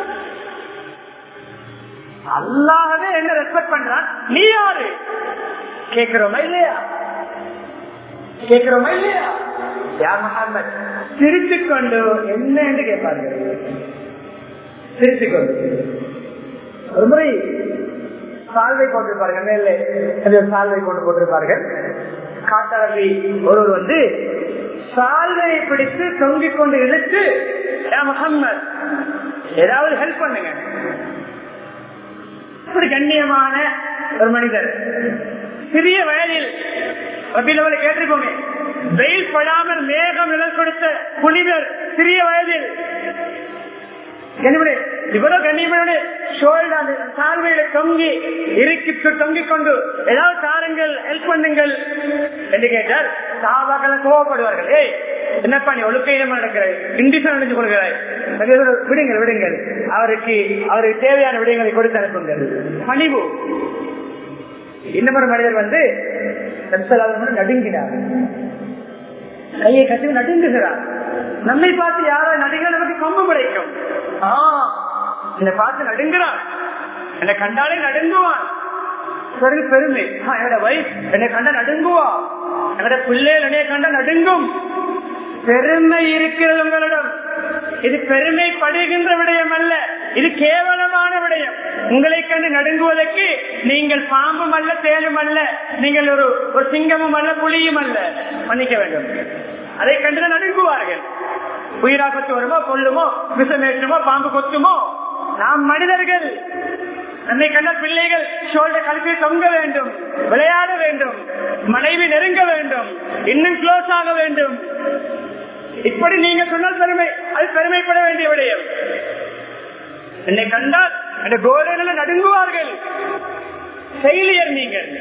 அல்லாஹவே என்ன ரெஸ்பெக்ட் பண்றான் நீ யாரு கேட்கிறோமா இல்லையா கேட்கிறோமா இல்லையா யார் முகம்மது சிரித்துக் கொண்டு என்ன என்று கேட்பார்கள் சிரித்துக் கொண்டு ஒரு முறை சால்வை போட்டிருப்பார்கள் மேலே அது சால்வை கொண்டு போட்டிருப்பார்கள் காட்டாளி ஒருவர் வந்து சால்வையை பிடித்து தொங்கிக் கொண்டு இழுத்து "யா முஹம்மத் ஏதாவது ஹெல்ப் பண்ணுங்க இப்படி கண்ணியமான ஒரு மனிதர் சிறிய வயதில் ரபிலவரை கேட்டிருக்கோமே வெயில் படாமல் மேகம் நிழல் கொடுத்த புனிதர் சிறிய வயதில் கண்ணியமனே, இவ்வளவு கண்ணியமனோட ஷோல்டர் அந்த சால்வையில தொங்கி இறுக்கி தொங்கிக் கொண்டு ஏதாவது தாருங்கள் ஹெல்ப் பண்ணுங்கள் என்று கேட்டால் சாபாக்களை கோவப்படுவார்கள் ஏய் என்னப்பா நீ ஒழுக்கையிடம் நடக்கிறாய் இண்டிசன் அடைஞ்சு கொள்கிறாய் சகோதரர், விடுங்கள் விடுங்கள் அவருக்கு அவருக்கு தேவையான விடயங்களை கொடுத்து அனுப்புங்கள் பணிவு இன்னொரு மனிதர் வந்து நபிசல்லாஹு நடுங்கினார் கையை கட்டி நடுங்குகிறார் நம்மை பார்த்து யாரோ நடுங்க நமக்கு கொம்பு கிடைக்கும் ஆ, என்னை பார்த்து நடுங்கிறார் என்னை கண்டாலே நடுங்குவான் பிறகு பெருமை ஆ, என்னோட வைஃப் என்னை கண்ட நடுங்குவா என்னோட பிள்ளைகள் என்னை கண்ட நடுங்கும் பெருமை இருக்கிறது உங்களிடம் இது பெருமைப்படுகின்ற விடயம் அல்ல இது கேவலமான விடயம் உங்களை கண்டு நடுங்குவதற்கு நீங்கள் பாம்பும் அல்ல தேலும் அல்ல நீங்கள் ஒரு ஒரு சிங்கமும் அல்ல புலியும் அல்ல மன்னிக்க வேண்டும் அதை கண்டு நடுங்குவார்கள் உயிராபத்து வருமோ கொல்லுமோ விஷமேற்றுமோ பாம்பு கொத்துமோ நாம் மனிதர்கள் நம்மை கண்ட பிள்ளைகள் ஷோல்டர் கழுத்தில் தொங்க வேண்டும் விளையாட வேண்டும் மனைவி நெருங்க வேண்டும் இன்னும் க்ளோஸ் ஆக வேண்டும் இப்படி நீங்க சொன்னால் பெருமை அது பெருமைப்பட வேண்டிய விடயம் என்னை கண்டால் அந்த கோலையில நடுங்குவார்கள் செயலியர் நீங்கள்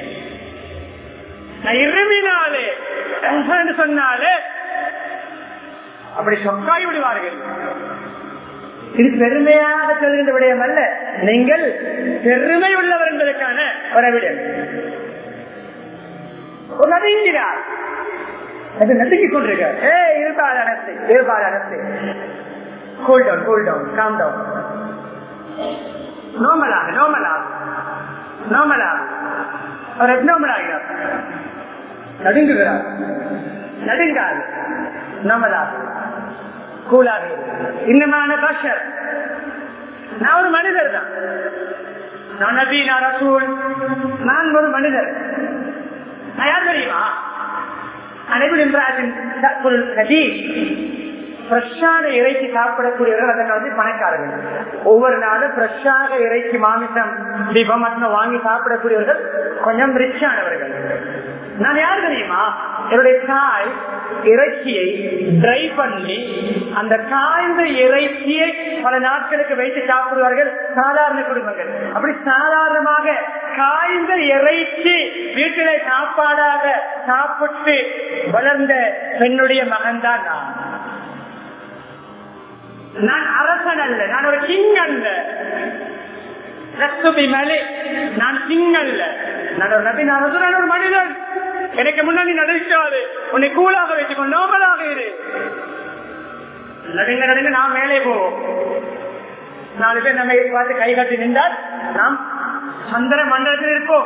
நான் இருமினாலே என்று சொன்னாலே அப்படி சொக்காய் விடுவார்கள் இது பெருமையாக சொல்கின்ற விடயம் அல்ல நீங்கள் பெருமை உள்ளவர் என்பதற்கான ஒரு விடயம் ஒரு நடுங்கிறார் அது நடுங்கிக் கொண்டிருக்கார் ஏ இருபாடு அனஸ்து இருபாடு அனஸ்து cool down cool down calm down நோமலாக நோமலாக நோமலாக அவர் எப்னோமல் ஆகிறார் நடுங்குகிறார் நடுங்காது நோமலாக கூலாக இன்னமான பஷர் நான் ஒரு மனிதர் தான் நான் நபி நான் ரசூல் நான் ஒரு மனிதர் நான் யார் தெரியுமா ஃப்ரெஷ்ஷான இறைச்சி சாப்பிடக்கூடியவர்கள் அதனால வந்து பணக்காரர்கள் ஒவ்வொரு நாளும் ஃப்ரெஷ்ஷாக இறைச்சி மாமிசம் தீபம் மற்றும் வாங்கி சாப்பிடக்கூடியவர்கள் கொஞ்சம் ரிச்சானவர்கள் நான் யார் தெரியுமா என்னுடைய தாய் இறைச்சியை ட்ரை பண்ணி அந்த காய்ந்த இறைச்சியை பல நாட்களுக்கு வைத்து சாப்பிடுவார்கள் சாதாரண குடும்பங்கள் அப்படி சாதாரணமாக காய்ந்த இறைச்சி வீட்டிலே சாப்பாடாக சாப்பிட்டு வளர்ந்த பெண்ணுடைய மகன்தான் நான் நான் அரசன் அல்ல நான் ஒரு கிங் அல்ல ரத்துபி மலை நான் கிங் அல்ல நான் ஒரு நபி நான் ஒரு- நான் ஒரு மனிதன் எனக்கு முன்னாடி நடிக்காது உன்னை கூலாக வைத்துக்கொண்டு நோபலாக இரு நடுங்க நடுங்க நாம் மேலே போவோம் நாலு பேர் நம்மை பார்த்து கை கட்டி நின்றால் நாம் சந்திர மண்டலத்தில் இருப்போம்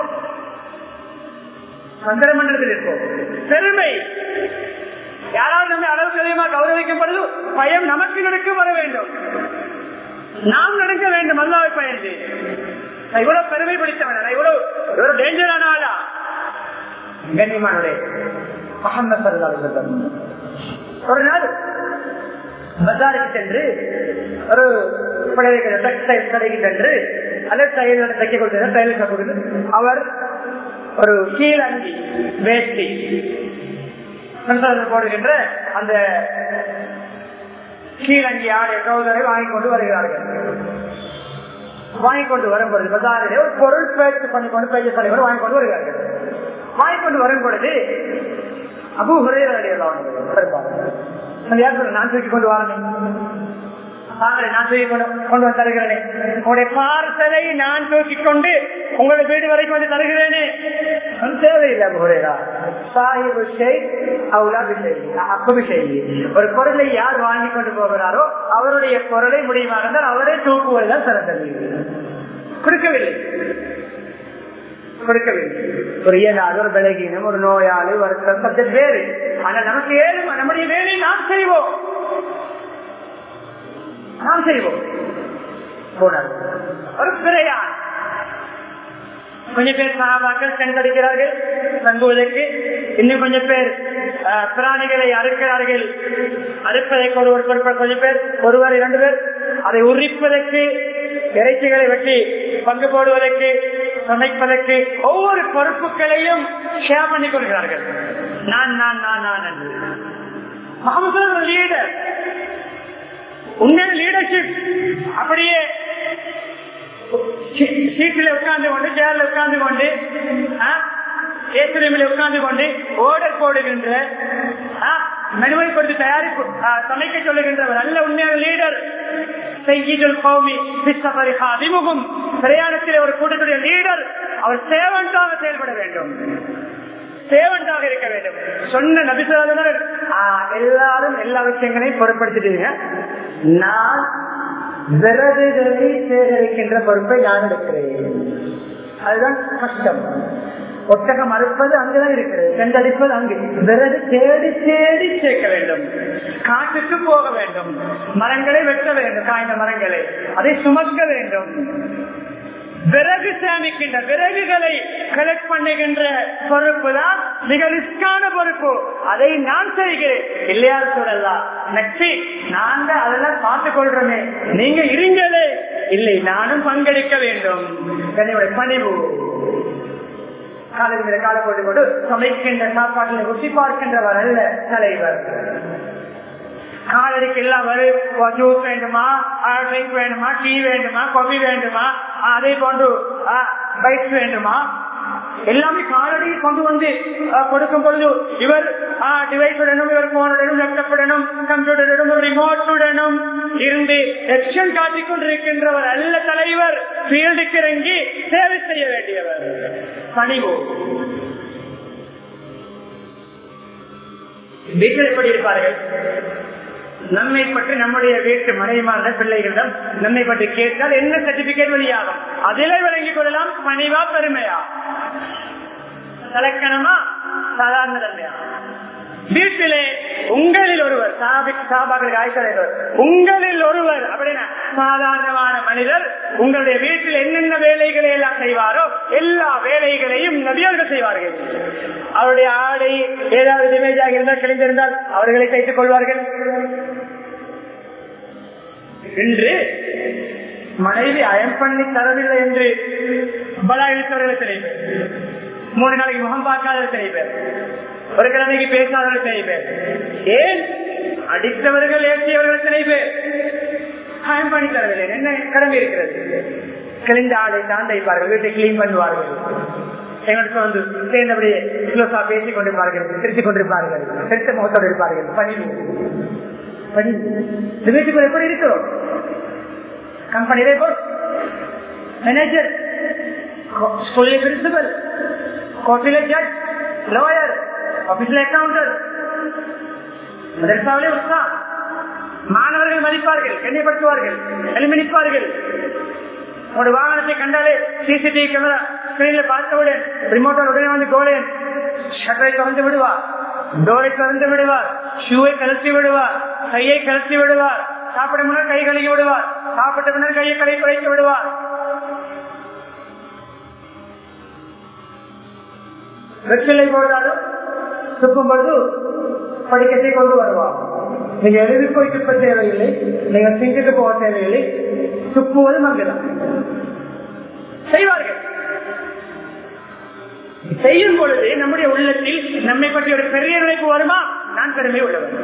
சந்திர மண்டலத்தில் இருப்போம் பெருமை யாராவது நம்மை அளவுக்கு அதிகமாக கௌரவிக்கப்படுது பயம் நமக்கு நடுக்க வர வேண்டும் நாம் நடக்க வேண்டும் அல்லாவை பயந்து நான் இவ்வளவு பெருமை பிடித்தவன் நான் இவ்வளவு இவ்வளவு டேஞ்சரான ஆளா கண்ணியமானே முகமது ஒரு நாள் பஜாருக்கு சென்று ஒரு பழைய டெக்ஸ்டைல் கடைக்கு சென்று அல்லது தையல் தைக்க கொடுத்த தையல் கொடுத்து அவர் ஒரு கீழங்கி வேஷ்டி போடுகின்ற அந்த கீழங்கி ஆடைய கௌதரை வாங்கி கொண்டு வருகிறார்கள் வாங்கி கொண்டு வரும் பொழுது பஜாரிலே ஒரு பொருள் பேச்சு பண்ணி கொண்டு பேச்சு தலைவர் வாங்கி கொண்டு வருகிறார்கள் வாங்கி கொண்டு வரும் பொழுது அபு ஹுரேரா நான் தூக்கி கொண்டு வரேன் தாங்களே நான் தூக்கி கொண்டு கொண்டு வந்து தருகிறேனே உங்களுடைய பார்சலை நான் தூக்கி கொண்டு உங்களுடைய வீடு வரைக்கும் வந்து தருகிறேனே அது தேவையில்லை முறையா சாஹிபு ஷேக் அவுலா விஷயம் ஒரு பொருளை யார் வாங்கி கொண்டு போகிறாரோ அவருடைய பொருளை முடியுமா இருந்தால் அவரே தூக்குவதுதான் சிறந்தது கொடுக்கவில்லை கொடுக்கவில்லை ஒரு இயலாத ஒரு விலகினம் ஒரு நோயாளி வருத்தம் சப்ஜெக்ட் வேறு ஆனால் நமக்கு ஏழு நம்முடைய வேலையை நாம் செய்வோம் நாம் செய்வோம் போனார் ஒரு பிறையான் கொஞ்சம் பேர் சகாபாக்கள் சென்றடிக்கிறார்கள் தங்குவதற்கு இன்னும் கொஞ்சம் பேர் பிராணிகளை அறுக்கிறார்கள் அறுப்பதற்கு ஒருவர் பொறுப்பார் கொஞ்சம் பேர் ஒருவர் இரண்டு பேர் அதை உரிப்பதற்கு இறைச்சிகளை வெட்டி பங்கு போடுவதற்கு சமைப்பதற்கு ஒவ்வொரு பொறுப்புகளையும் ஷேர் பண்ணி கொள்கிறார்கள் நான் நான் நான் நான் என்று முகமது லீடர் உண்மையான லீடர்ஷிப் அப்படியே சீட்டில் உட்கார்ந்து கொண்டு சேர்ல உட்கார்ந்து கொண்டு ஏசுரிமில் உட்கார்ந்து கொண்டு ஓர்டர் போடுகின்ற மெனுவை கொடுத்து தயாரிப்பு சமைக்க சொல்லுகின்றவர் நல்ல உண்மையான லீடர் அறிமுகம் பிரயாணத்தில் ஒரு கூட்டத்துடைய லீடர் அவர் சேவன்டாக செயல்பட வேண்டும் சேவன்டாக இருக்க வேண்டும் சொன்ன நபிசுராதனர் எல்லாரும் எல்லா விஷயங்களையும் பொருட்படுத்திட்டீங்க நான் விரதுகளை சேகரிக்கின்ற பொறுப்பை நான் எடுக்கிறேன் அதுதான் கஷ்டம் ஒட்டகம் அறுப்பது அங்குதான் இருக்கிறது சென்றடிப்பது அங்கு விரது தேடி தேடி சேர்க்க வேண்டும் காட்டுக்கு போக வேண்டும் மரங்களை வெட்ட வேண்டும் காய்ந்த மரங்களை அதை சுமக்க வேண்டும் விறகு சேமிக்கின்ற விறகுகளை கலெக்ட் பண்ணுகின்ற பொறுப்பு தான் மிக ரிஸ்கான பொறுப்பு அதை நான் செய்கிறேன் இல்லையா சொல்லலாம் நச்சி நாங்க அதெல்லாம் பார்த்துக் கொள்றோமே நீங்க இருங்களே இல்லை நானும் பங்கெடுக்க வேண்டும் என்னுடைய பணிவு காலையில் கால போட்டு கொண்டு சமைக்கின்ற சாப்பாட்டில் ருசி பார்க்கின்றவர் அல்ல தலைவர் காலடிக்கு எல்லாம் வரும் ஜூஸ் வேண்டுமா ட்ரிங்க் வேண்டுமா டீ வேண்டுமா காஃபி வேண்டுமா அதே போன்று பைக்ஸ் வேண்டுமா எல்லாமே காலடி கொண்டு வந்து கொடுக்கும் பொழுது இவர் டிவைஸுடனும் இவர் போனுடனும் லேப்டாப்புடனும் கம்ப்யூட்டருடனும் ஒரு ரிமோட்டுடனும் இருந்து எக்ஷன் காட்டிக் கொண்டிருக்கின்றவர் அல்ல தலைவர் ஃபீல்டுக்கு இறங்கி சேவை செய்ய வேண்டியவர் பணிவு வீட்டில் எப்படி இருப்பார்கள் நம்மை பற்றி நம்முடைய வீட்டு மனைவிமான பிள்ளைகளிடம் நம்மை பற்றி கேட்டால் என்ன சர்டிபிகேட் வெளியாகும் அதிலே விளங்கிக் கொள்ளலாம் பணிவா பெருமையா தலக்கணமா சாதாரண தன்மையா வீட்டிலே உங்களில் ஒருவர் சாபாக்களுக்கு ஆய்ச்சலைவர் உங்களில் ஒருவர் அப்படின்னா சாதாரணமான மனிதர் உங்களுடைய வீட்டில் என்னென்ன வேலைகளை எல்லாம் செய்வாரோ எல்லா வேலைகளையும் நபியர்கள் செய்வார்கள் அவருடைய ஆடை ஏதாவது டிமேஜாக இருந்தால் கிழிந்திருந்தால் அவர்களை தைத்துக் கொள்வார்கள் இன்று மனைவி அயம் பண்ணி தரவில்லை என்று பலா இழுத்தவர்கள் சிலை பேர் மூணு நாளைக்கு முகம் பார்க்காத சிலை பேர் ஒரு கிழமைக்கு பேசாதவர்கள் சிலை பேர் ஏன் அடித்தவர்கள் ஏற்றியவர்கள் சிலை பேர் அயம் பண்ணி தரவில்லை என்ன கடமை இருக்கிறது கிழிந்த ஆடை தான் தைப்பார்கள் வீட்டை கிளீன் பண்ணுவார்கள் எங்களுக்கு வந்து சேர்ந்தபடியே கிலோசா பேசிக் கொண்டிருப்பார்கள் சிரித்துக் கொண்டிருப்பார்கள் சிரித்த முகத்தோடு இருப்பார்கள் பணிவு பணிவு இந்த வீட்டுக்குள் எப்படி இருக்கிறோம் கம்பெனியிலே போஸ் மேனேஜர் ஸ்கூலில் பிரின்சிபல் கோர்ட்டிலே ஜட்ஜ் லாயர் ஆபீஸ்ல அக்கௌண்டர் மதரசாவிலே உஸ்தா மாணவர்கள் மதிப்பார்கள் கண்ணியப்படுத்துவார்கள் எளிமணிப்பார்கள் ஒரு வாகனத்தை கண்டாலே சிசிடிவி கேமரா ஸ்கிரீன்ல பார்த்தவுடன் ரிமோட்டால் உடனே வந்து கோலேன் ஷட்டரை திறந்து விடுவார் டோரை திறந்து விடுவார் ஷூவை கலத்தி விடுவார் கையை கலத்தி விடுவார் சாப்பிட முன்னர் கை கழுகி விடுவார் சாப்பிட்ட பின்னர் கையை கலை குறைத்து விடுவார் வெற்றிலை போட்டாலும் துப்பும் பொழுது படிக்கத்தை கொண்டு வருவார் நீங்க எழுதி போய் துப்ப தேவையில்லை நீங்க சிங்கிட்டு போக தேவையில்லை துப்புவதும் அங்குதான் செய்வார்கள் செய்யும் பொழுது நம்முடைய உள்ளத்தில் நம்மை பற்றி ஒரு பெரிய நினைப்பு வருமா நான் பெருமை உள்ளவர்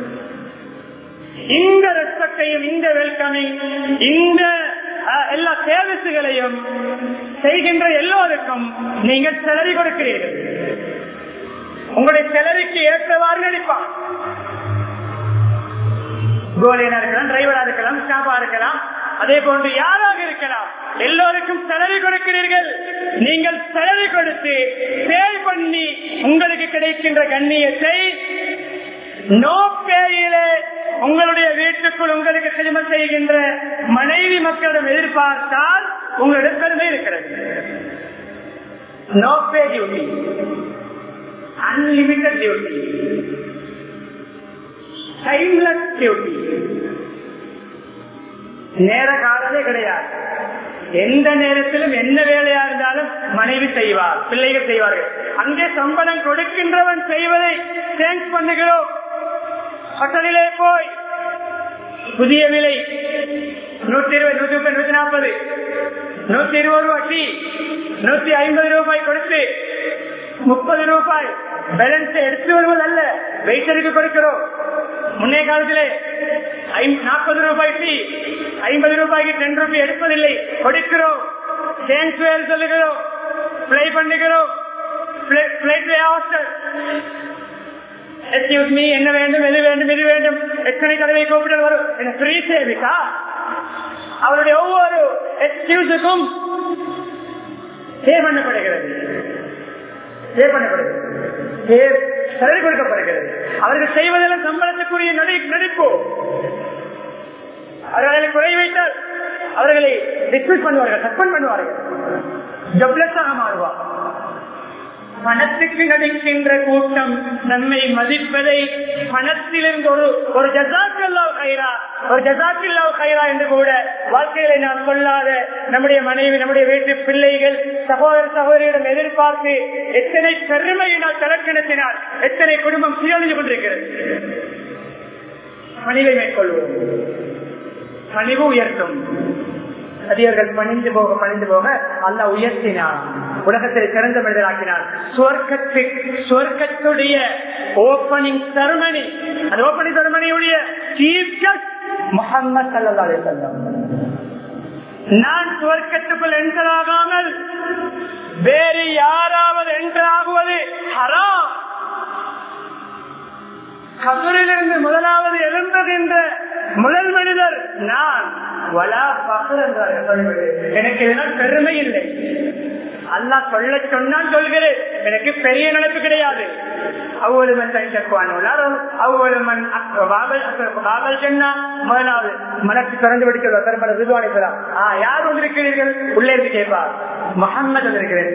இந்த ரெஸ்பெக்டையும் இந்த வெல்கமிங் இந்த எல்லா சேவசுகளையும் செய்கின்ற எல்லோருக்கும் நீங்கள் செலரி கொடுக்கிறீர்கள் உங்களுடைய செலரிக்கு ஏற்றவாறு நடிப்பான் கோலியனா இருக்கலாம் டிரைவரா இருக்கலாம் ஸ்டாஃபா இருக்கலாம் அதே போன்று யாராக இருக்கலாம் எல்லோருக்கும் செலவு கொடுக்கிறீர்கள் நீங்கள் செலவு கொடுத்து சேவ் பண்ணி உங்களுக்கு கிடைக்கின்ற கண்ணியத்தை நோ பேயிலே உங்களுடைய வீட்டுக்குள் உங்களுக்கு சிறும செய்கின்ற மனைவி மக்களிடம் எதிர்பார்த்தால் உங்களிடம் பெருமை இருக்கிறது no pay duty unlimited duty timeless duty நேர காலமே கிடையாது எந்த நேரத்திலும் என்ன வேலையா இருந்தாலும் மனைவி செய்வார் பிள்ளைகள் செய்வார்கள் அங்கே சம்பளம் கொடுக்கின்றவன் செய்வதை தேங்க்ஸ் பண்ணுகிறோம் ஹோட்டலிலே போய் புதிய விலை நூத்தி இருபது நூத்தி முப்பது நூத்தி நாற்பது நூத்தி இருபது ரூபாய் டீ நூத்தி ஐம்பது ரூபாய் கொடுத்து முப்பது ரூபாய் பேலன்ஸ் எடுத்து வருவதல்ல வெயிட்டருக்கு கொடுக்கிறோம் முன்னே காலத்திலே நாற்பது ரூபாய் டீ ஐம்பது ரூபாய்க்கு டென் ரூபாய் எடுப்பதில்லை கொடுக்கிறோம் சேஞ்ச் வேல் சொல்லுகிறோம் பிளே பண்ணுகிறோம் எக்ஸ்கியூஸ் மீ என்ன வேண்டும் எது வேண்டும் இது வேண்டும் எத்தனை தடவை கூப்பிட்டு வரும் என்ன ஃப்ரீ சேவிக்கா அவருடைய ஒவ்வொரு எக்ஸ்கியூஸுக்கும் பே பண்ணப்படுகிறது பே பண்ணப்படுகிறது சரி கொடுக்கப்படுகிறது அவர்கள் செய்வதெல்லாம் சம்பளத்துக்குரிய நடி நடிப்பு அவர்களை குறை வைத்தால் அவர்களை டிஸ்மிஸ் பண்ணுவார்கள் சஸ்பெண்ட் பண்ணுவார்கள் ஜப்லஸாக மாறுவார் பணத்துக்கு நடிக்கின்ற கூட்டம் நம்மை மதிப்பதை பணத்திலிருந்து ஒரு ஒரு ஜசாக்கில்லாவ் கைரா ஒரு ஜசாக்கில்லாவ் கைரா என்று கூட வாழ்க்கையில நாம் கொள்ளாத நம்முடைய மனைவி நம்முடைய வீட்டு பிள்ளைகள் சகோதர சகோதரியிடம் எதிர்பார்த்து எத்தனை பெருமையினால் தலக்கணத்தினால் எத்தனை குடும்பம் சீரழிந்து கொண்டிருக்கிறது பணிவை மேற்கொள்வோம் பணிவு உயர்த்தும் அதிகர்கள் பணிந்து போக பணிந்து போக அல்ல உயர்த்தினான் உலகத்தில் சிறந்த மனிதராக்கினார் சுவர்க்கத்து சுவர்க்கத்துடைய ஓப்பனிங் செரமனி அந்த ஓப்பனிங் செரமனியுடைய சீஃப் கெஸ்ட் முகமது சல்லா அலிசல்லம் நான் சுவர்க்கத்துக்குள் என்டர் ஆகாமல் வேறு யாராவது என்டர் ஆகுவது ஹராம் கபரிலிருந்து முதலாவது எழும்புகின்ற முதல் மனிதர் நான் வலா பகர் என்றார்கள் எனக்கு இதனால் பெருமை இல்லை அல்லா சொல்ல சொன்னால் சொல்கிறேன் எனக்கு பெரிய நினைப்பு கிடையாது அவ்வளவன் அவ்வளவன் காவல் சொன்னா முதலாவது மனசு திறந்து விடுக்கிறோம் பெருமள விதுவானிக்கலாம் யார் வந்திருக்கிறீர்கள் உள்ளே இருந்து கேட்பார் முகம்மது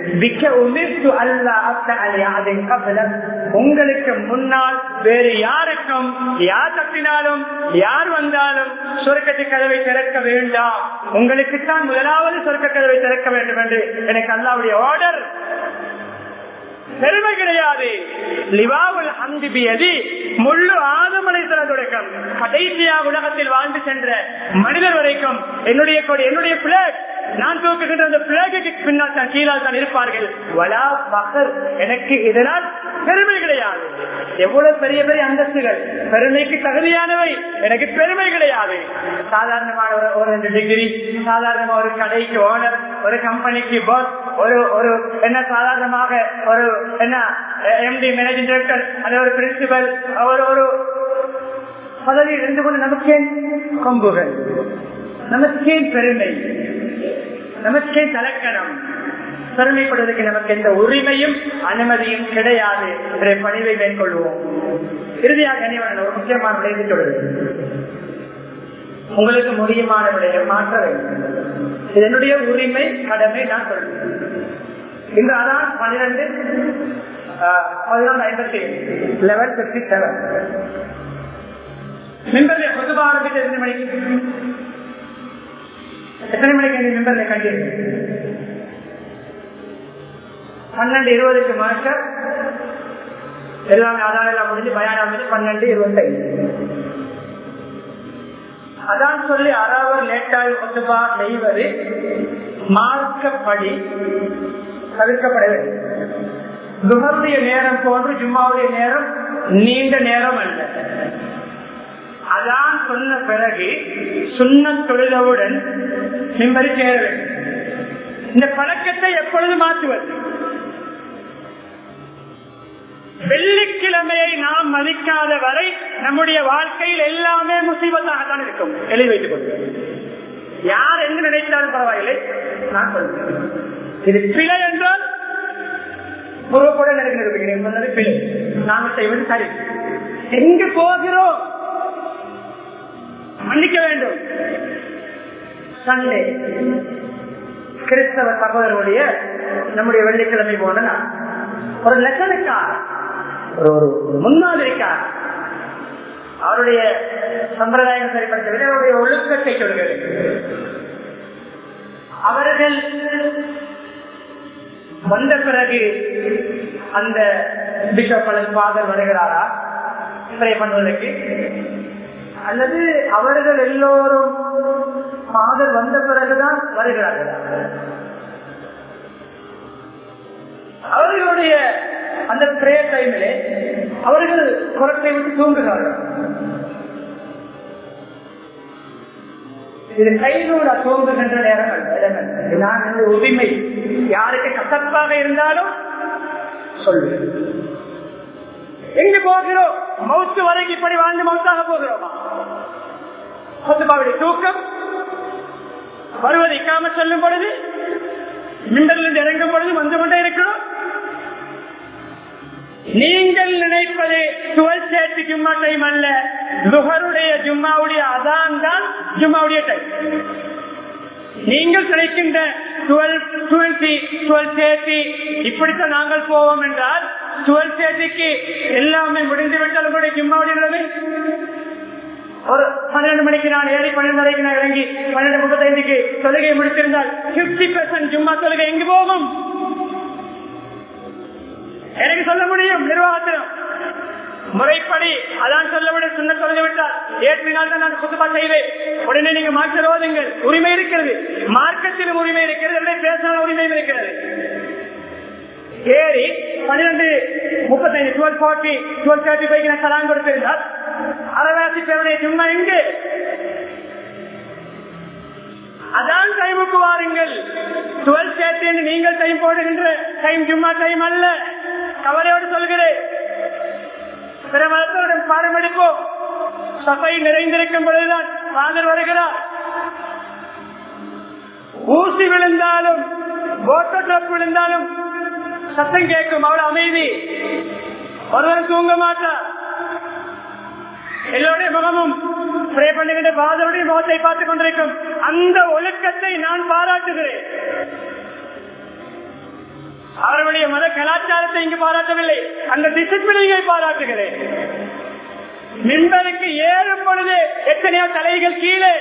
வந்திருக்கிறேன் உங்களுக்கு முன்னால் வேறு யாருக்கும் யார் தப்பினாலும் யார் வந்தாலும் சொர்க்கத்து கதவை திறக்க வேண்டாம் உங்களுக்குத்தான் முதலாவது சொர்க்க கதவை திறக்க வேண்டும் என்று எனக்கு அல்லாவுடைய ஆர்டர் பெருமை கிடையாது லிவாவுல் அந்திபியது முழு ஆதமலை தொடக்கம் கடைசியாக உலகத்தில் வாழ்ந்து சென்ற மனிதர் வரைக்கும் என்னுடைய கொடி என்னுடைய பிளாக் நான் தூக்குகின்ற அந்த பிளாக்கு பின்னால் தான் கீழால் தான் இருப்பார்கள் வலா பகர் எனக்கு இதனால் பெருமை கிடையாது எவ்வளவு பெரிய பெரிய அந்தஸ்துகள் பெருமைக்கு தகுதியானவை எனக்கு பெருமை கிடையாது சாதாரணமான ஒரு ஒரு ரெண்டு டிகிரி சாதாரணமா ஒரு கடைக்கு ஓனர் ஒரு கம்பெனிக்கு பாஸ் ஒரு ஒரு என்ன சாதாரணமாக ஒரு என்ன எம்டி மேனேஜிங் டைரக்டர் அது ஒரு பிரின்சிபல் ஒரு ஒரு பதவியில் இருந்து கொண்டு நமக்கே கொம்புகள் நமக்கே பெருமை நமக்கே தலக்கணம் பெருமைப்படுவதற்கு நமக்கு எந்த உரிமையும் அனுமதியும் கிடையாது என்ற பணிவை மேற்கொள்வோம் இறுதியாக கனிவன் ஒரு முக்கியமான விளைவு சொல்வது உங்களுக்கு முடியுமான விடயம் மாற்ற வேண்டும் இது என்னுடைய உரிமை கடமை நான் சொல்றேன் இன்று அதான் பனிரெண்டு பதினொன்று ஐம்பத்தி லெவன் பிப்டி செவன் மிம்பர்ல பொதுவா ஆரம்பித்து எத்தனை மணிக்கு எத்தனை மணிக்கு மிம்பர்ல கண்டிருக்கேன் பன்னெண்டு இருபதுக்கு மாஸ்டர் எல்லாமே அதான் எல்லாம் முடிஞ்சு பயானம் வந்து பன்னெண்டு இருபத்தைந்து அதான் சொல்லி அறாவர் லேட்டாக கொத்துபா செய்வது மார்க்கப்படி தவிர்க்கப்பட வேண்டும் துகருடைய நேரம் போன்று ஜும்மாவுடைய நேரம் நீண்ட நேரம் அல்ல அதான் சொன்ன பிறகு சுண்ண தொழிலவுடன் மிம்பரி சேர வேண்டும் இந்த பழக்கத்தை எப்பொழுது மாற்றுவது வெள்ளிக்கிழமையை நாம் மதிக்காத வரை நம்முடைய வாழ்க்கையில் எல்லாமே முசீபத்தாகத்தான் இருக்கும் எழுதி வைத்துக் கொள்கிறேன் யார் என்று நினைத்தாலும் பரவாயில்லை நான் சொல்கிறேன் இது பிழை என்றால் பொறுப்புடன் எனக்கு நிரூபிக்கிறேன் சொன்னது பிழை நாங்கள் செய்வது சரி எங்கு போகிறோம் மன்னிக்க வேண்டும் சண்டே கிறிஸ்தவ சகோதரருடைய நம்முடைய வெள்ளிக்கிழமை போன நாள். ஒரு லெசனுக்கா ஒரு ஒரு முன்மாதிரிக்கா அவருடைய சம்பிரதாயம் சரிப்படுத்தவில்லை அவருடைய ஒழுக்கத்தை சொல்கிறது அவர்கள் வந்த பிறகு அந்த பிஷப் அல்லது ஃபாதர் வருகிறாரா ப்ரே பண்ணுவதற்கு அல்லது அவர்கள் எல்லோரும் ஃபாதர் வந்த பிறகுதான் வருகிறார்கள் அவர்களுடைய அந்த பிரேயர் டைமிலே அவர்கள் குரத்தை விட்டு தூங்குகிறார்கள் இது கைகூட தோங்குகின்ற நேரம் அல்ல இடங்கள். இது நான் என்னுடைய உரிமை யாருக்கு கசப்பாக இருந்தாலும் சொல்லுவேன் எங்கு போகிறோம் மவுத்து வரைக்கும் இப்படி வாழ்ந்து மவுத்தாக போகிறோமா கொத்துபாவுடைய தூக்கம் வருவதை இக்காம செல்லும் பொழுது மிண்டலில் இறங்கும் பொழுது வந்து கொண்டே இருக்கிறோம் நீங்கள் நினைப்பது டுவெல் தேர்ட்டி ஜும்மா டைம் அல்ல லுகருடைய ஜும்மாவுடைய அதான் தான் ஜும்மாவுடைய டைம் நீங்கள் கிடைக்கின்ற டுவெல் டுவெண்ட்டி டுவெல் தேர்ட்டி இப்படித்தான் நாங்கள் போவோம் என்றால் டுவெல் தேர்ட்டிக்கு எல்லாமே முடிந்து விட்டால் உங்களுடைய ஜும்மாவுடைய நிலைமை ஒரு பன்னெண்டு மணிக்கு நான் ஏறி பன்னெண்டரைக்கு நான் இறங்கி பன்னெண்டு முப்பத்தைந்துக்கு தொழுகை முடித்திருந்தால் பிப்டி பெர்சன்ட் ஜும்மா தொழுகை எங்கு போகும் எனக்கு சொல்ல முடியும் நிர்வாகத்தினம் முறைப்படி அதான் சொல்ல விட சொன்ன சொல்ல விட்டால் ஏற்றினால் தான் நான் குத்துப்பா செய்வேன் உடனே நீங்க மாற்ற ரோதுங்கள் உரிமை இருக்கிறது மார்க்கத்திலும் உரிமை இருக்கிறது என்னுடைய பேசினாலும் உரிமை இருக்கிறது ஏறி பன்னிரண்டு முப்பத்தைந்து twelve forty twelve thirty five நான் சலான் கொடுத்திருந்தால் அரைவாசி பேருடைய சும்மா எங்கு அதான் டைமுக்கு வாருங்கள் டுவெல் தேர்ட்டி என்று நீங்கள் டைம் போடுகின்ற டைம் ஜும்மா டைம் அல்ல கவலையோடு சொல்கிறேன் பிற மதத்தோருடன் பாடம் எடுப்போம் சபை நிறைந்திருக்கும் பொழுதுதான் ஃபாதர் வருகிறார் ஊசி விழுந்தாலும் போட்டோ ட்ரப் விழுந்தாலும் சத்தம் கேட்கும் அவ்வளவு அமைதி ஒருவர் தூங்க மாட்டார் எல்லோருடைய முகமும் பிரே பண்ணுகின்ற பாதருடைய முகத்தை பார்த்துக் கொண்டிருக்கும் அந்த ஒழுக்கத்தை நான் பாராட்டுகிறேன் அவர்களுடைய மத கலாச்சாரத்தை இங்கு பாராட்டவில்லை அந்த டிசிப்ளினை பாராட்டுகிறேன் மின்பருக்கு ஏறும் பொழுது எத்தனையோ தலைகள் கீழே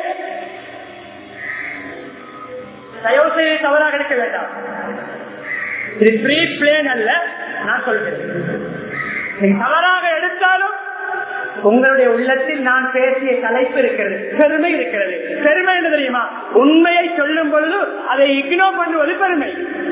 தயவு செய்து தவறாக எடுக்க வேண்டாம் இது ஃப்ரீ பிளேன் அல்ல நான் சொல்கிறேன் நீங்க தவறாக எடுத்தாலும் உங்களுடைய உள்ளத்தில் நான் பேசிய தலைப்பு இருக்கிறது பெருமை இருக்கிறது பெருமை என்ன தெரியுமா உண்மையை சொல்லும் பொழுது அதை இக்னோர் பண்ணுவது பெருமை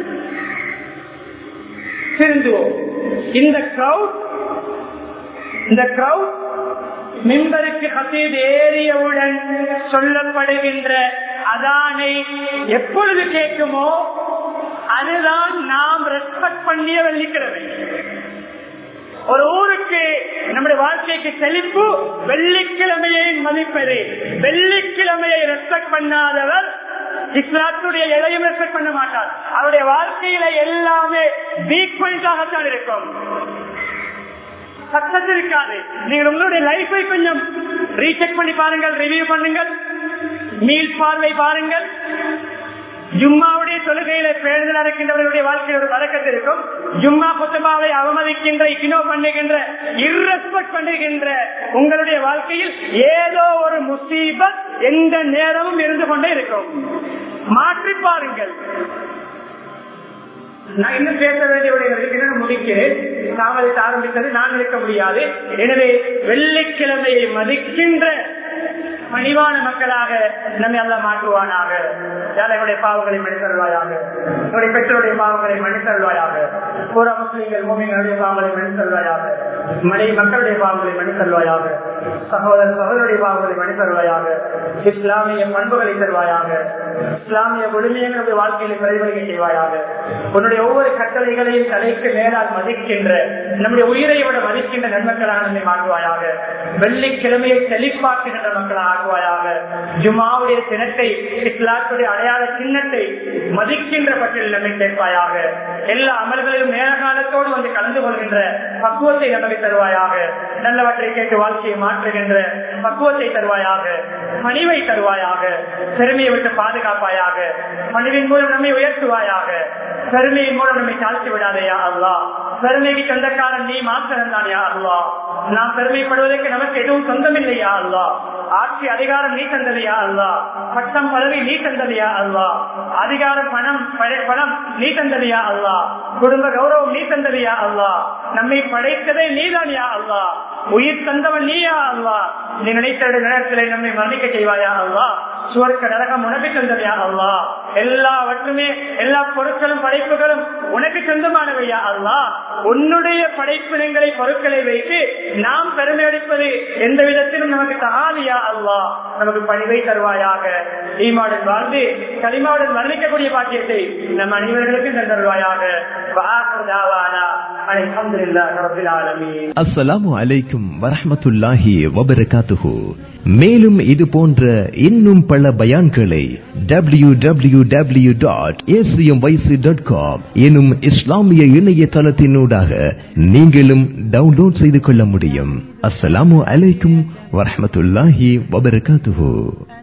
திருந்துவோம் இந்த கிரௌட் இந்த கிரௌட் மின்பருக்கு ஹசீத் ஏறியவுடன் சொல்லப்படுகின்ற அதானை எப்பொழுது கேட்குமோ அதுதான் நாம் ரெஸ்பெக்ட் பண்ணிய வெள்ளிக்கிழமை ஒரு ஊருக்கு நம்முடைய வாழ்க்கைக்கு செழிப்பு வெள்ளிக்கிழமையை மதிப்பது வெள்ளிக்கிழமையை ரெஸ்பெக்ட் பண்ணாதவர் இஸ்லாத்துடைய எதையும் ரெஸ்பெக்ட் பண்ண மாட்டார் அவருடைய வாழ்க்கையில எல்லாமே வீக் பாயிண்டாகத்தான் இருக்கும் சக்சஸ் இருக்காது நீங்கள் உங்களுடைய லைஃபை கொஞ்சம் ரீசெக் பண்ணி பாருங்கள் ரிவ்யூ பண்ணுங்கள் மீல் பார்வை பாருங்கள் ஜும்மாவுடைய தொழுகையில பேருந்தில் இருக்கின்றவர்களுடைய வாழ்க்கையில் ஒரு வழக்கத்து இருக்கும் ஜும்மா புத்தமாவை அவமதிக்கின்ற இக்னோ பண்ணுகின்ற இர்ரெஸ்பெக்ட் பண்ணுகின்ற உங்களுடைய வாழ்க்கையில் ஏதோ ஒரு முசீபத் எந்த நேரமும் இருந்து கொண்டே இருக்கும் மாற்றி பாருங்கள் நான் இன்னும் பேச வேண்டிய முடிக்கிறேன் தாமதித்து ஆரம்பித்தது நான் இருக்க முடியாது எனவே வெள்ளிக்கிழமையை மதிக்கின்ற பணிவான மக்களாக நம்மை எல்லாம் மாற்றுவானாக ஏழைகளுடைய பாவங்களை மன்னித்தருவாயாக என்னுடைய பெற்றோருடைய பாவங்களை மன்னித்தருவாயாக பூரா முஸ்லீம்கள் மூமிகளுடைய பாவங்களை மன்னித்தருவாயாக மலை மக்களுடைய பாவங்களை மன்னித்தருவாயாக சகோதர சகோதரருடைய பாவங்களை மணி தருவாயாக இஸ்லாமிய பண்புகளை தருவாயாக இஸ்லாமிய விடுமையை நம்முடைய வாழ்க்கையில் பிரதிபலிக்க செய்வாயாக உன்னுடைய ஒவ்வொரு கட்டளைகளையும் தலைக்கு மேலால் மதிக்கின்ற நம்முடைய உயிரை விட மதிக்கின்ற நன்மக்களாக நம்மை மாற்றுவாயாக வெள்ளிக்கிழமையை செழிப்பாக்குகின்ற மக்களாக ஆக்குவாயாக ஜுமாவுடைய தினத்தை இஸ்லாத்துடைய அடையாள சின்னத்தை மதிக்கின்ற பட்டியலில் நம்மை சேர்ப்பாயாக எல்லா அமல்களிலும் நேர காலத்தோடு வந்து கலந்து கொள்கின்ற பக்குவத்தை நமக்கு தருவாயாக நல்லவற்றை கேட்டு வாழ்க்கையை மாற்றுகின்ற பக்குவத்தை தருவாயாக மணிவை தருவாயாக பெருமையை விட்டு பாதுகாப்பாயாக மனிதன் மூலம் நம்மை உயர்த்துவாயாக பெருமையின் மூலம் நம்மை தாழ்த்தி விடாதையா அல்லா பெருமைக்கு சொந்தக்காரன் நீ மாத்திரம் தானியா அல்லா நாம் பெருமைப்படுவதற்கு நமக்கு எதுவும் சொந்தமில்லையா அல்லா ஆட்சி அதிகாரம் நீ தந்ததையா அல்லா பட்டம் பதவி நீ தந்ததையா அல்லா அதிகாரம் பணம் பழ- பணம் நீ தந்ததையா அல்லா குடும்ப கௌரவம் நீ தந்ததையா அல்லா நம்மை படைத்ததே நீதானியா அல்லா உயிர் தந்தவன் நீயா அல்லா நீ நினைத்த நேரத்தில் நம்மை மன்னிக்க செய்வாயா அல்லா சுவர்க்க நரகம் உனக்கு தந்ததையா அல்லா எல்லாவற்றுமே எல்லா பொருட்களும் படைப்புகளும் உனக்கு சொந்தமானவையா அல்லா உன்னுடைய படைப்பினங்களை பொருட்களை வைத்து நாம் பெருமை அடிப்பது எந்த விதத்திலும் நமக்கு தகாதியா அல்லா நமக்கு பணிவை தருவாயாக ஈமாவுடன் வாழ்ந்து களிமாவுடன் வர்ணிக்கக்கூடிய பாக்கியத்தை நம் அனைவர்களுக்கும் தந்தருவாயாக அலமதுல்லாஹ் ரபில் ஆலமீன் அஸ்ஸலாமு அலைக்கும் வரஹ்மத்துல்லாஹி வபரகாத்துஹு மேலும் இது போன்ற இன்னும் பல பயான்களை W W W dot dot com எனும் இஸ்லாமிய இணையதளத்தினூடாக நீங்களும் டவுன்லோட் செய்து கொள்ள முடியும் அஸ்ஸலாமு அலைக்கும் வரஹ்மத்துல்லாஹி வபரகாத்துஹு